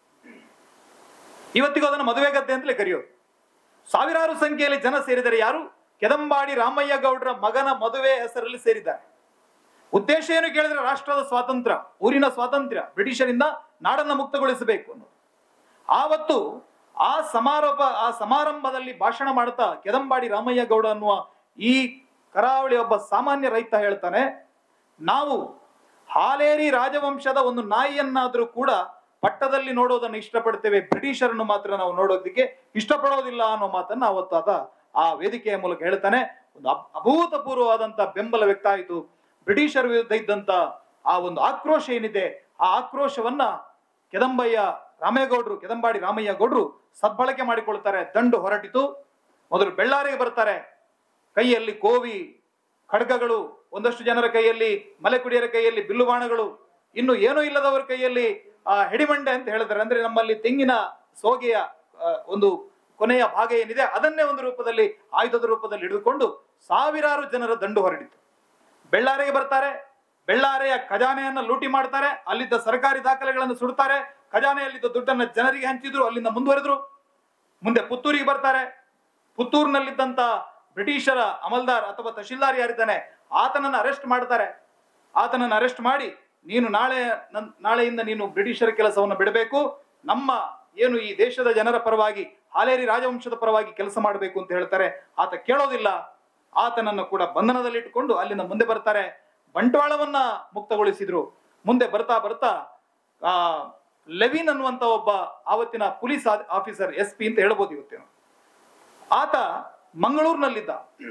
ಇವತ್ತಿಗೂ ಅದನ್ನು ಮದುವೆ ಗದ್ದೆ ಅಂತಲೇ ಕರೆಯೋದು ಸಾವಿರಾರು ಸಂಖ್ಯೆಯಲ್ಲಿ ಜನ ಸೇರಿದರೆ ಯಾರು ಕೆದಂಬಾಡಿ ರಾಮಯ್ಯ ಗೌಡರ ಮಗನ ಮದುವೆ ಹೆಸರಲ್ಲಿ ಸೇರಿದ್ದಾರೆ ಉದ್ದೇಶ ಏನು ಕೇಳಿದ್ರೆ ರಾಷ್ಟ್ರದ ಸ್ವಾತಂತ್ರ್ಯ ಊರಿನ ಸ್ವಾತಂತ್ರ್ಯ ಬ್ರಿಟಿಷರಿಂದ ನಾಡನ್ನ ಮುಕ್ತಗೊಳಿಸಬೇಕು ಅನ್ನೋದು ಆವತ್ತು ಆ ಸಮಾರೋಪ ಆ ಸಮಾರಂಭದಲ್ಲಿ ಭಾಷಣ ಮಾಡ್ತಾ ಕೆದಂಬಾಡಿ ರಾಮಯ್ಯ ಗೌಡ ಅನ್ನುವ ಈ ಕರಾವಳಿ ಒಬ್ಬ ಸಾಮಾನ್ಯ ರೈತ ಹೇಳ್ತಾನೆ ನಾವು ಹಾಲೇರಿ ರಾಜವಂಶದ ಒಂದು ನಾಯಿಯನ್ನಾದ್ರೂ ಕೂಡ ಪಟ್ಟದಲ್ಲಿ ನೋಡೋದನ್ನು ಇಷ್ಟಪಡ್ತೇವೆ ಬ್ರಿಟಿಷರನ್ನು ಮಾತ್ರ ನಾವು ನೋಡೋದಕ್ಕೆ ಇಷ್ಟಪಡೋದಿಲ್ಲ ಅನ್ನೋ ಮಾತನ್ನ ಅವತ್ತಾದ ಆ ವೇದಿಕೆಯ ಮೂಲಕ ಹೇಳ್ತಾನೆ ಒಂದು ಅಭ್- ಅಭೂತಪೂರ್ವವಾದಂತ ಬೆಂಬಲ ವ್ಯಕ್ತ ಆಯಿತು ಬ್ರಿಟಿಷರ ವಿರುದ್ಧ ಇದ್ದಂತ ಆ ಒಂದು ಆಕ್ರೋಶ ಏನಿದೆ ಆ ಆಕ್ರೋಶವನ್ನ ಕೆದಂಬಯ್ಯ ರಾಮೇಗೌಡರು ಕೆದಂಬಾಡಿ ರಾಮಯ್ಯ ಗೌಡರು ಸದ್ಬಳಕೆ ಮಾಡಿಕೊಳ್ತಾರೆ ದಂಡು ಹೊರಟಿತು ಮೊದಲು ಬೆಳ್ಳಾರಿಗೆ ಬರ್ತಾರೆ ಕೈಯಲ್ಲಿ ಕೋವಿ ಖಡ್ಗಗಳು ಒಂದಷ್ಟು ಜನರ ಕೈಯಲ್ಲಿ ಮಲೆಕುಡಿಯರ ಕೈಯಲ್ಲಿ ಬಿಲ್ಲುಬಾಣಗಳು ಇನ್ನು ಏನೂ ಇಲ್ಲದವರ ಕೈಯಲ್ಲಿ ಆ ಹೆಡಿಮಂಡೆ ಅಂತ ಹೇಳಿದ್ದಾರೆ ಅಂದ್ರೆ ನಮ್ಮಲ್ಲಿ ತೆಂಗಿನ ಸೋಗೆಯ ಆ, ಒಂದು ಕೊನೆಯ ಭಾಗ ಏನಿದೆ ಅದನ್ನೇ ಒಂದು ರೂಪದಲ್ಲಿ ಆಯುಧದ ರೂಪದಲ್ಲಿ ಹಿಡಿದುಕೊಂಡು ಸಾವಿರಾರು ಜನರ ದಂಡು ಹೊರಡಿತು ಬೆಳ್ಳಾರೆಗೆ ಬರ್ತಾರೆ ಬೆಳ್ಳಾರೆಯ ಖಜಾನೆಯನ್ನ ಲೂಟಿ ಮಾಡ್ತಾರೆ ಅಲ್ಲಿದ್ದ ಸರ್ಕಾರಿ ದಾಖಲೆಗಳನ್ನು ಸುಡ್ತಾರೆ ಖಜಾನೆಯಲ್ಲಿದ್ದ ದುಡ್ಡನ್ನ ಜನರಿಗೆ ಹಂಚಿದ್ರು ಅಲ್ಲಿಂದ ಮುಂದುವರೆದ್ರು ಮುಂದೆ ಪುತ್ತೂರಿಗೆ ಬರ್ತಾರೆ ಪುತ್ತೂರಿನಲ್ಲಿದ್ದಂತ ಬ್ರಿಟಿಷರ ಅಮಲ್ದಾರ್ ಅಥವಾ ತಹಶೀಲ್ದಾರ್ ಯಾರಿದ್ದಾನೆ ಆತನನ್ನ ಅರೆಸ್ಟ್ ಮಾಡ್ತಾರೆ ಆತನನ್ನ ಅರೆಸ್ಟ್ ಮಾಡಿ ನೀನು ನಾಳೆ ನನ್- ನಾಳೆಯಿಂದ ನೀನು ಬ್ರಿಟಿಷರ ಕೆಲಸವನ್ನು ಬಿಡಬೇಕು ನಮ್ಮ ಏನು ಈ ದೇಶದ ಜನರ ಪರವಾಗಿ ಹಾಲೇರಿ ರಾಜವಂಶದ ಪರವಾಗಿ ಕೆಲಸ ಮಾಡಬೇಕು ಅಂತ ಹೇಳ್ತಾರೆ ಆತ ಕೇಳೋದಿಲ್ಲ ಆತನನ್ನು ಕೂಡ ಬಂಧನದಲ್ಲಿಟ್ಟುಕೊಂಡು ಅಲ್ಲಿಂದ ಮುಂದೆ ಬರ್ತಾರೆ ಬಂಟ್ವಾಳವನ್ನ ಮುಕ್ತಗೊಳಿಸಿದ್ರು ಮುಂದೆ ಬರ್ತಾ ಬರ್ತಾ ಆ ಲೆವಿನ್ ಅನ್ನುವಂತ ಒಬ್ಬ ಆವತ್ತಿನ ಪೊಲೀಸ್ ಆಫೀಸರ್ ಎಸ್ ಪಿ ಅಂತ ಹೇಳ್ಬೋದು ಇವತ್ತೇನು ಆತ ಮಂಗಳೂರಿನಲ್ಲಿದ್ದ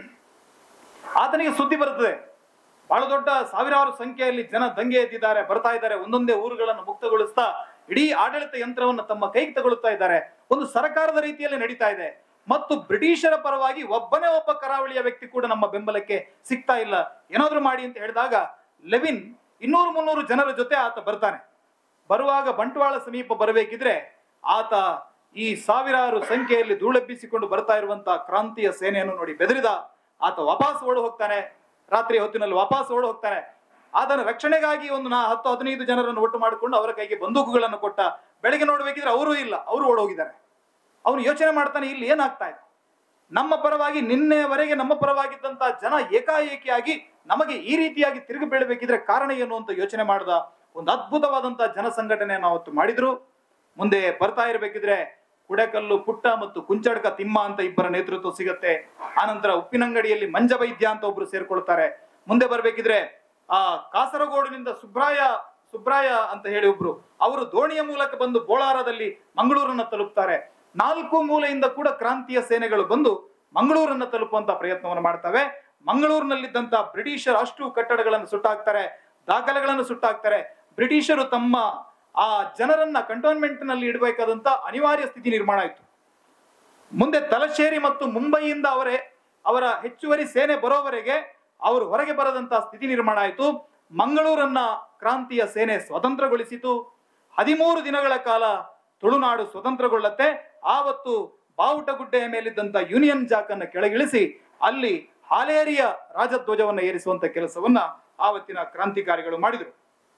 ಆತನಿಗೆ ಸುದ್ದಿ ಬರ್ತದೆ ಬಹಳ ದೊಡ್ಡ ಸಾವಿರಾರು ಸಂಖ್ಯೆಯಲ್ಲಿ ಜನ ದಂಗೆ ಎದ್ದಿದ್ದಾರೆ ಬರ್ತಾ ಇದ್ದಾರೆ ಒಂದೊಂದೇ ಊರುಗಳನ್ನು ಮುಕ್ತಗೊಳಿಸ್ತಾ ಇಡೀ ಆಡಳಿತ ಯಂತ್ರವನ್ನು ತಮ್ಮ ಕೈಗೆ ತಗೊಳ್ತಾ ಇದ್ದಾರೆ ಒಂದು ಸರ್ಕಾರದ ರೀತಿಯಲ್ಲಿ ನಡೀತಾ ಇದೆ ಮತ್ತು ಬ್ರಿಟಿಷರ ಪರವಾಗಿ ಒಬ್ಬನೇ ಒಬ್ಬ ಕರಾವಳಿಯ ವ್ಯಕ್ತಿ ಕೂಡ ನಮ್ಮ ಬೆಂಬಲಕ್ಕೆ ಸಿಗ್ತಾ ಇಲ್ಲ ಏನಾದ್ರೂ ಮಾಡಿ ಅಂತ ಹೇಳಿದಾಗ ಲೆವಿನ್ ಇನ್ನೂರು ಮುನ್ನೂರು ಜನರ ಜೊತೆ ಆತ ಬರ್ತಾನೆ ಬರುವಾಗ ಬಂಟ್ವಾಳ ಸಮೀಪ ಬರಬೇಕಿದ್ರೆ ಆತ ಈ ಸಾವಿರಾರು ಸಂಖ್ಯೆಯಲ್ಲಿ ಧೂಳೆಬ್ಬಿಸಿಕೊಂಡು ಬರ್ತಾ ಇರುವಂತಹ ಕ್ರಾಂತಿಯ ಸೇನೆಯನ್ನು ನೋಡಿ ಬೆದರಿದ ಆತ ವಾಪಸ್ ಓಡಿ ಹೋಗ್ತಾನೆ ರಾತ್ರಿ ಹೊತ್ತಿನಲ್ಲಿ ವಾಪಸ್ ಓಡಿ ಹೋಗ್ತಾನೆ ಆತನ ರಕ್ಷಣೆಗಾಗಿ ಒಂದು ನಾ ಹತ್ತು ಹದಿನೈದು ಜನರನ್ನು ಒಟ್ಟು ಮಾಡಿಕೊಂಡು ಅವರ ಕೈಗೆ ಬಂದೂಕುಗಳನ್ನು ಕೊಟ್ಟ ಬೆಳಗ್ಗೆ ನೋಡ್ಬೇಕಿದ್ರೆ ಅವರೂ ಇಲ್ಲ ಅವರು ಓಡೋಗಿದ್ದಾರೆ ಅವನು ಯೋಚನೆ ಮಾಡ್ತಾನೆ ಇಲ್ಲಿ ಏನಾಗ್ತಾ ಇದೆ ನಮ್ಮ ಪರವಾಗಿ ನಿನ್ನೆಯವರೆಗೆ ನಮ್ಮ ಪರವಾಗಿದ್ದಂತ ಜನ ಏಕಾಏಕಿಯಾಗಿ ನಮಗೆ ಈ ರೀತಿಯಾಗಿ ತಿರುಗಿ ಬೀಳಬೇಕಿದ್ರೆ ಕಾರಣ ಏನು ಅಂತ ಯೋಚನೆ ಮಾಡಿದ ಒಂದು ಅದ್ಭುತವಾದಂತ ಜನ ಸಂಘಟನೆಯನ್ನು ಅವತ್ತು ಮಾಡಿದ್ರು ಮುಂದೆ ಬರ್ತಾ ಇರಬೇಕಿದ್ರೆ ಕುಡೆಕಲ್ಲು ಪುಟ್ಟ ಮತ್ತು ಕುಂಚಡ್ಕ ತಿಮ್ಮ ಅಂತ ಇಬ್ಬರ ನೇತೃತ್ವ ಸಿಗತ್ತೆ ಆನಂತರ ಉಪ್ಪಿನಂಗಡಿಯಲ್ಲಿ ಮಂಜ ವೈದ್ಯ ಅಂತ ಒಬ್ರು ಸೇರ್ಕೊಳ್ತಾರೆ ಮುಂದೆ ಬರ್ಬೇಕಿದ್ರೆ ಆ ಕಾಸರಗೋಡಿನಿಂದ ಸುಬ್ರಾಯ ಸುಬ್ರಾಯ ಅಂತ ಹೇಳಿ ಒಬ್ರು ಅವರು ದೋಣಿಯ ಮೂಲಕ ಬಂದು ಬೋಳಾರದಲ್ಲಿ ಮಂಗಳೂರನ್ನ ತಲುಪ್ತಾರೆ ನಾಲ್ಕು ಮೂಲೆಯಿಂದ ಕೂಡ ಕ್ರಾಂತಿಯ ಸೇನೆಗಳು ಬಂದು ಮಂಗಳೂರನ್ನ ತಲುಪುವಂತ ಪ್ರಯತ್ನವನ್ನು ಮಾಡ್ತವೆ ಮಂಗಳೂರಿನಲ್ಲಿದ್ದಂತ ಬ್ರಿಟಿಷರ್ ಅಷ್ಟು ಕಟ್ಟಡಗಳನ್ನು ಸುಟ್ಟಾಕ್ತಾರೆ ದಾಖಲೆಗಳನ್ನು ಸುಟ್ಟಾಕ್ತಾರೆ ಬ್ರಿಟಿಷರು ತಮ್ಮ ಆ ಜನರನ್ನ ಕಂಟೋನ್ಮೆಂಟ್ ನಲ್ಲಿ ಇಡಬೇಕಾದಂತ ಅನಿವಾರ್ಯ ಸ್ಥಿತಿ ನಿರ್ಮಾಣ ಆಯಿತು ಮುಂದೆ ತಲಶೇರಿ ಮತ್ತು ಮುಂಬೈಯಿಂದ ಅವರೇ ಅವರ ಹೆಚ್ಚುವರಿ ಸೇನೆ ಬರೋವರೆಗೆ ಅವರು ಹೊರಗೆ ಬರದಂತ ಸ್ಥಿತಿ ನಿರ್ಮಾಣ ಆಯಿತು ಮಂಗಳೂರನ್ನ ಕ್ರಾಂತಿಯ ಸೇನೆ ಸ್ವತಂತ್ರಗೊಳಿಸಿತು ಹದಿಮೂರು ದಿನಗಳ ಕಾಲ ತುಳುನಾಡು ಸ್ವತಂತ್ರಗೊಳ್ಳತ್ತೆ ಆವತ್ತು ಬಾವುಟಗುಡ್ಡೆಯ ಮೇಲಿದ್ದಂತ ಯೂನಿಯನ್ ಜಾಕ್ ಅನ್ನ ಕೆಳಗಿಳಿಸಿ ಅಲ್ಲಿ ಹಾಲೇರಿಯ ರಾಜಧ್ವಜವನ್ನ ಏರಿಸುವಂತ ಕೆಲಸವನ್ನ ಆವತ್ತಿನ ಕ್ರಾಂತಿಕಾರಿಗಳು ಮಾಡಿದರು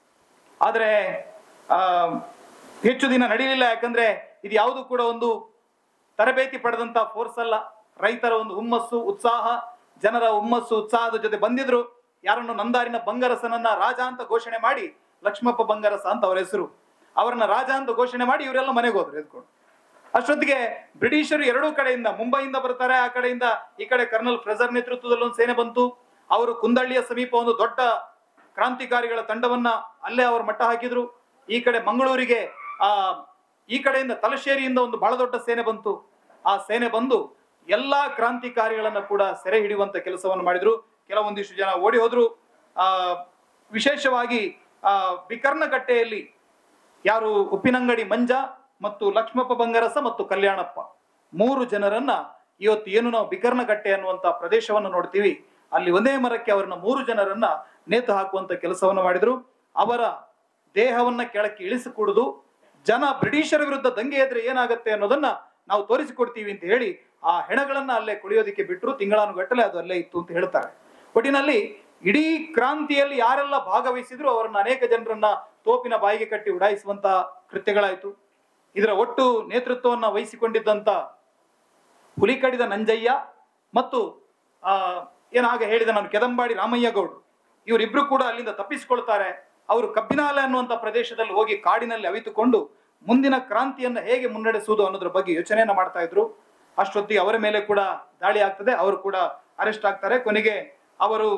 ಆದರೆ ಆ ಹೆಚ್ಚು ದಿನ ನಡೀಲಿಲ್ಲ ಯಾಕಂದ್ರೆ ಇದು ಯಾವುದು ಕೂಡ ಒಂದು ತರಬೇತಿ ಪಡೆದಂತ ಫೋರ್ಸ್ ಅಲ್ಲ ರೈತರ ಒಂದು ಹುಮ್ಮಸ್ಸು ಉತ್ಸಾಹ ಜನರ ಹುಮ್ಮಸ್ಸು ಉತ್ಸಾಹದ ಜೊತೆ ಬಂದಿದ್ರು ಯಾರನ್ನು ನಂದಾರಿನ ಬಂಗರಸನನ್ನ ರಾಜ ಅಂತ ಘೋಷಣೆ ಮಾಡಿ ಲಕ್ಷ್ಮಪ್ಪ ಬಂಗರಸ ಅಂತ ಅವರ ಹೆಸರು ಅವರನ್ನ ರಾಜ ಅಂತ ಘೋಷಣೆ ಮಾಡಿ ಇವರೆಲ್ಲ ಮನೆಗೆ ಹೋದ್ರು ಎದ್ಕೊಂಡು ಅಷ್ಟೊತ್ತಿಗೆ ಬ್ರಿಟಿಷರು ಎರಡೂ ಕಡೆಯಿಂದ ಮುಂಬೈಯಿಂದ ಬರ್ತಾರೆ ಆ ಕಡೆಯಿಂದ ಈ ಕಡೆ ಕರ್ನಲ್ ಫ್ರೆಜರ್ ನೇತೃತ್ವದಲ್ಲಿ ಒಂದು ಸೇನೆ ಬಂತು ಅವರು ಕುಂದಳ್ಳಿಯ ಸಮೀಪ ಒಂದು ದೊಡ್ಡ ಕ್ರಾಂತಿಕಾರಿಗಳ ತಂಡವನ್ನ ಅಲ್ಲೇ ಅವರು ಮಟ್ಟ ಹಾಕಿದ್ರು ಈ ಕಡೆ ಮಂಗಳೂರಿಗೆ ಆ ಈ ಕಡೆಯಿಂದ ತಲಶೇರಿಯಿಂದ ಒಂದು ಬಹಳ ದೊಡ್ಡ ಸೇನೆ ಬಂತು ಆ ಸೇನೆ ಬಂದು ಎಲ್ಲಾ ಕ್ರಾಂತಿಕಾರಿಗಳನ್ನ ಕೂಡ ಸೆರೆ ಹಿಡಿಯುವಂತ ಕೆಲಸವನ್ನು ಮಾಡಿದ್ರು ಕೆಲವೊಂದಿಷ್ಟು ಜನ ಓಡಿ ಹೋದ್ರು ಆ ವಿಶೇಷವಾಗಿ ಆ ಬಿಕರ್ನಕಟ್ಟೆಯಲ್ಲಿ ಯಾರು ಉಪ್ಪಿನಂಗಡಿ ಮಂಜ ಮತ್ತು ಲಕ್ಷ್ಮಪ್ಪ ಬಂಗರಸ ಮತ್ತು ಕಲ್ಯಾಣಪ್ಪ ಮೂರು ಜನರನ್ನ ಇವತ್ತು ಏನು ನಾವು ಬಿಕರ್ನಕಟ್ಟೆ ಅನ್ನುವಂತ ಪ್ರದೇಶವನ್ನು ನೋಡ್ತೀವಿ ಅಲ್ಲಿ ಒಂದೇ ಮರಕ್ಕೆ ಅವರನ್ನ ಮೂರು ಜನರನ್ನ ನೇತು ಹಾಕುವಂತ ಕೆಲಸವನ್ನು ಮಾಡಿದ್ರು ಅವರ ದೇಹವನ್ನ ಕೆಳಕ್ಕೆ ಇಳಿಸಿಕೊಡುದು ಜನ ಬ್ರಿಟಿಷರ ವಿರುದ್ಧ ದಂಗೆ ಎದ್ರೆ ಏನಾಗತ್ತೆ ಅನ್ನೋದನ್ನ ನಾವು ತೋರಿಸಿಕೊಡ್ತೀವಿ ಅಂತ ಹೇಳಿ ಆ ಹೆಣಗಳನ್ನ ಅಲ್ಲೇ ಕುಳಿಯೋದಿಕ್ಕೆ ಬಿಟ್ಟರು ತಿಂಗಳಾನುಗಟ್ಟಲೆ ಅದು ಅಲ್ಲೇ ಇತ್ತು ಅಂತ ಹೇಳ್ತಾರೆ ಒಟ್ಟಿನಲ್ಲಿ ಇಡೀ ಕ್ರಾಂತಿಯಲ್ಲಿ ಯಾರೆಲ್ಲ ಭಾಗವಹಿಸಿದ್ರು ಅವರನ್ನ ಅನೇಕ ಜನರನ್ನ ತೋಪಿನ ಬಾಯಿಗೆ ಕಟ್ಟಿ ಉಡಾಯಿಸುವಂತ ಕೃತ್ಯಗಳಾಯಿತು ಇದರ ಒಟ್ಟು ನೇತೃತ್ವವನ್ನ ವಹಿಸಿಕೊಂಡಿದ್ದಂತ ಹುಲಿಕಡಿದ ನಂಜಯ್ಯ ಮತ್ತು ಆ ಏನಾಗ ಹೇಳಿದ ನಾನು ಕೆದಂಬಾಡಿ ರಾಮಯ್ಯ ಗೌಡ್ರು ಇವರಿಬ್ರು ಕೂಡ ಅಲ್ಲಿಂದ ತಪ್ಪಿಸಿಕೊಳ್ತಾರೆ ಅವರು ಕಬ್ಬಿನಾಲೆ ಅನ್ನುವಂತ ಪ್ರದೇಶದಲ್ಲಿ ಹೋಗಿ ಕಾಡಿನಲ್ಲಿ ಅವಿತುಕೊಂಡು ಮುಂದಿನ ಕ್ರಾಂತಿಯನ್ನ ಹೇಗೆ ಮುನ್ನಡೆಸುವುದು ಅನ್ನೋದ್ರ ಬಗ್ಗೆ ಯೋಚನೆಯನ್ನ ಮಾಡ್ತಾ ಇದ್ರು ಅಷ್ಟೊತ್ತಿಗೆ ಅವರ ಮೇಲೆ ಕೂಡ ದಾಳಿ ಆಗ್ತದೆ ಅವರು ಕೂಡ ಅರೆಸ್ಟ್ ಆಗ್ತಾರೆ ಕೊನೆಗೆ ಅವರು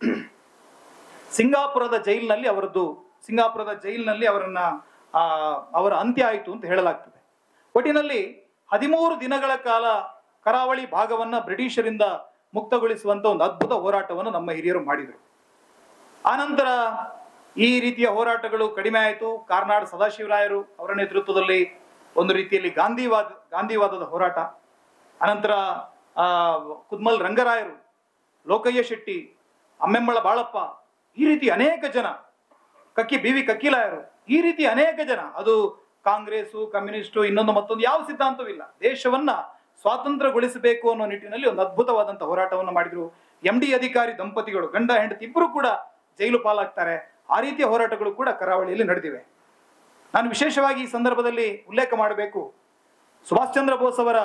ಸಿಂಗಾಪುರದ ಜೈಲಿನಲ್ಲಿ ಅವರದ್ದು ಸಿಂಗಾಪುರದ ಜೈಲಿನಲ್ಲಿ ಅವರನ್ನ ಆ ಅವರ ಅಂತ್ಯ ಆಯಿತು ಅಂತ ಹೇಳಲಾಗ್ತದೆ ಒಟ್ಟಿನಲ್ಲಿ ಹದಿಮೂರು ದಿನಗಳ ಕಾಲ ಕರಾವಳಿ ಭಾಗವನ್ನ ಬ್ರಿಟಿಷರಿಂದ ಮುಕ್ತಗೊಳಿಸುವಂತ ಒಂದು ಅದ್ಭುತ ಹೋರಾಟವನ್ನು ನಮ್ಮ ಹಿರಿಯರು ಮಾಡಿದರು ಆನಂತರ ಈ ರೀತಿಯ ಹೋರಾಟಗಳು ಕಡಿಮೆ ಆಯಿತು ಕಾರ್ನಾಡ್ ಸದಾಶಿವರಾಯರು ಅವರ ನೇತೃತ್ವದಲ್ಲಿ ಒಂದು ರೀತಿಯಲ್ಲಿ ಗಾಂಧಿವಾದ ಗಾಂಧಿವಾದದ ಹೋರಾಟ ಅನಂತರ ಆ ಕುದ್ಮಲ್ ರಂಗರಾಯರು ಲೋಕಯ್ಯ ಶೆಟ್ಟಿ ಅಮ್ಮೆಂಬಳ ಬಾಳಪ್ಪ ಈ ರೀತಿ ಅನೇಕ ಜನ ಕಕ್ಕಿ ಬಿ ವಿ ಕಕ್ಕಿಲಾಯರು ಈ ರೀತಿ ಅನೇಕ ಜನ ಅದು ಕಾಂಗ್ರೆಸ್ಸು ಕಮ್ಯುನಿಸ್ಟು ಇನ್ನೊಂದು ಮತ್ತೊಂದು ಯಾವ ಸಿದ್ಧಾಂತವೂ ಇಲ್ಲ ದೇಶವನ್ನ ಸ್ವಾತಂತ್ರ್ಯಗೊಳಿಸಬೇಕು ಅನ್ನೋ ನಿಟ್ಟಿನಲ್ಲಿ ಒಂದು ಅದ್ಭುತವಾದಂತ ಹೋರಾಟವನ್ನು ಮಾಡಿದ್ರು ಎಂ ಡಿ ಅಧಿಕಾರಿ ದಂಪತಿಗಳು ಗಂಡ ಹೆಂಡತಿ ಇಬ್ಬರು ಕೂಡ ಜೈಲು ಪಾಲಾಗ್ತಾರೆ ಆ ರೀತಿಯ ಹೋರಾಟಗಳು ಕೂಡ ಕರಾವಳಿಯಲ್ಲಿ ನಡೆದಿವೆ ನಾನು ವಿಶೇಷವಾಗಿ ಈ ಸಂದರ್ಭದಲ್ಲಿ ಉಲ್ಲೇಖ ಮಾಡಬೇಕು ಸುಭಾಷ್ ಚಂದ್ರ ಬೋಸ್ ಅವರ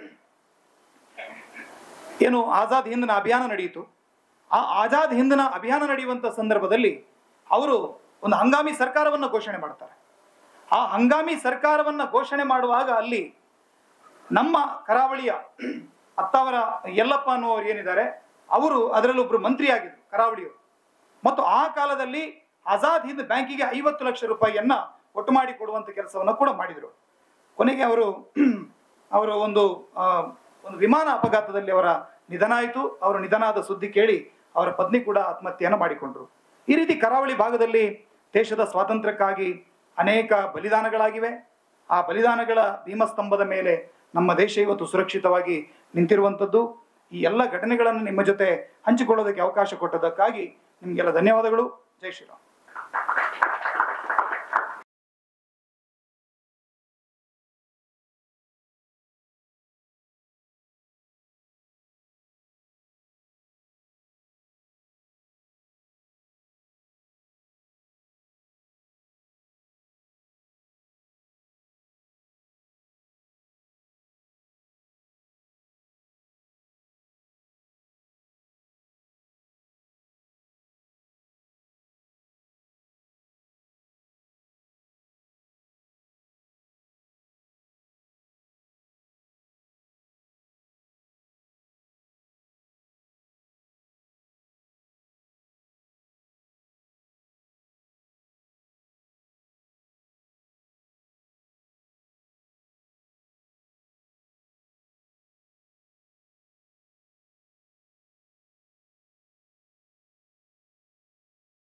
ಏನು ಆಜಾದ್ ಹಿಂದ್ನ ಅಭಿಯಾನ ನಡೆಯಿತು ಆ ಆಜಾದ್ ಹಿಂದ್ನ ಅಭಿಯಾನ ನಡೆಯುವಂತ ಸಂದರ್ಭದಲ್ಲಿ ಅವರು ಒಂದು ಹಂಗಾಮಿ ಸರ್ಕಾರವನ್ನ ಘೋಷಣೆ ಮಾಡ್ತಾರೆ ಆ ಹಂಗಾಮಿ ಸರ್ಕಾರವನ್ನ ಘೋಷಣೆ ಮಾಡುವಾಗ ಅಲ್ಲಿ ನಮ್ಮ ಕರಾವಳಿಯ ಅತ್ತಾವರ ಯಲ್ಲಪ್ಪ ಅನ್ನುವರು ಏನಿದ್ದಾರೆ ಅವರು ಅದರಲ್ಲಿ ಒಬ್ರು ಮಂತ್ರಿ ಆಗಿದ್ರು ಕರಾವಳಿಯವರು ಮತ್ತು ಆ ಕಾಲದಲ್ಲಿ ಆಜಾದ್ ಹಿಂದ್ ಬ್ಯಾಂಕಿಗೆ ಐವತ್ತು ಲಕ್ಷ ರೂಪಾಯಿಯನ್ನ ಒಟ್ಟು ಮಾಡಿ ಕೊಡುವಂತ ಕೆಲಸವನ್ನ ಕೂಡ ಮಾಡಿದರು ಕೊನೆಗೆ ಅವರು ಅವರ ಒಂದು ಆ, ಒಂದು ವಿಮಾನ ಅಪಘಾತದಲ್ಲಿ ಅವರ ನಿಧನ ಆಯಿತು ಅವರ ನಿಧನ ಆದ ಸುದ್ದಿ ಕೇಳಿ ಅವರ ಪತ್ನಿ ಕೂಡ ಆತ್ಮಹತ್ಯೆಯನ್ನು ಮಾಡಿಕೊಂಡ್ರು ಈ ರೀತಿ ಕರಾವಳಿ ಭಾಗದಲ್ಲಿ ದೇಶದ ಸ್ವಾತಂತ್ರ್ಯಕ್ಕಾಗಿ ಅನೇಕ ಬಲಿದಾನಗಳಾಗಿವೆ ಆ ಬಲಿದಾನಗಳ ಭೀಮಸ್ತಂಭದ ಮೇಲೆ ನಮ್ಮ ದೇಶ ಇವತ್ತು ಸುರಕ್ಷಿತವಾಗಿ ನಿಂತಿರುವಂಥದ್ದು ಈ ಎಲ್ಲ ಘಟನೆಗಳನ್ನು ನಿಮ್ಮ ಜೊತೆ ಹಂಚಿಕೊಳ್ಳೋದಕ್ಕೆ ಅವಕಾಶ ಕೊಟ್ಟದಕ್ಕಾಗಿ ನಿಮಗೆಲ್ಲ ಧನ್ಯವಾದಗಳು ಜೈ ಶ್ರೀರಾಮ್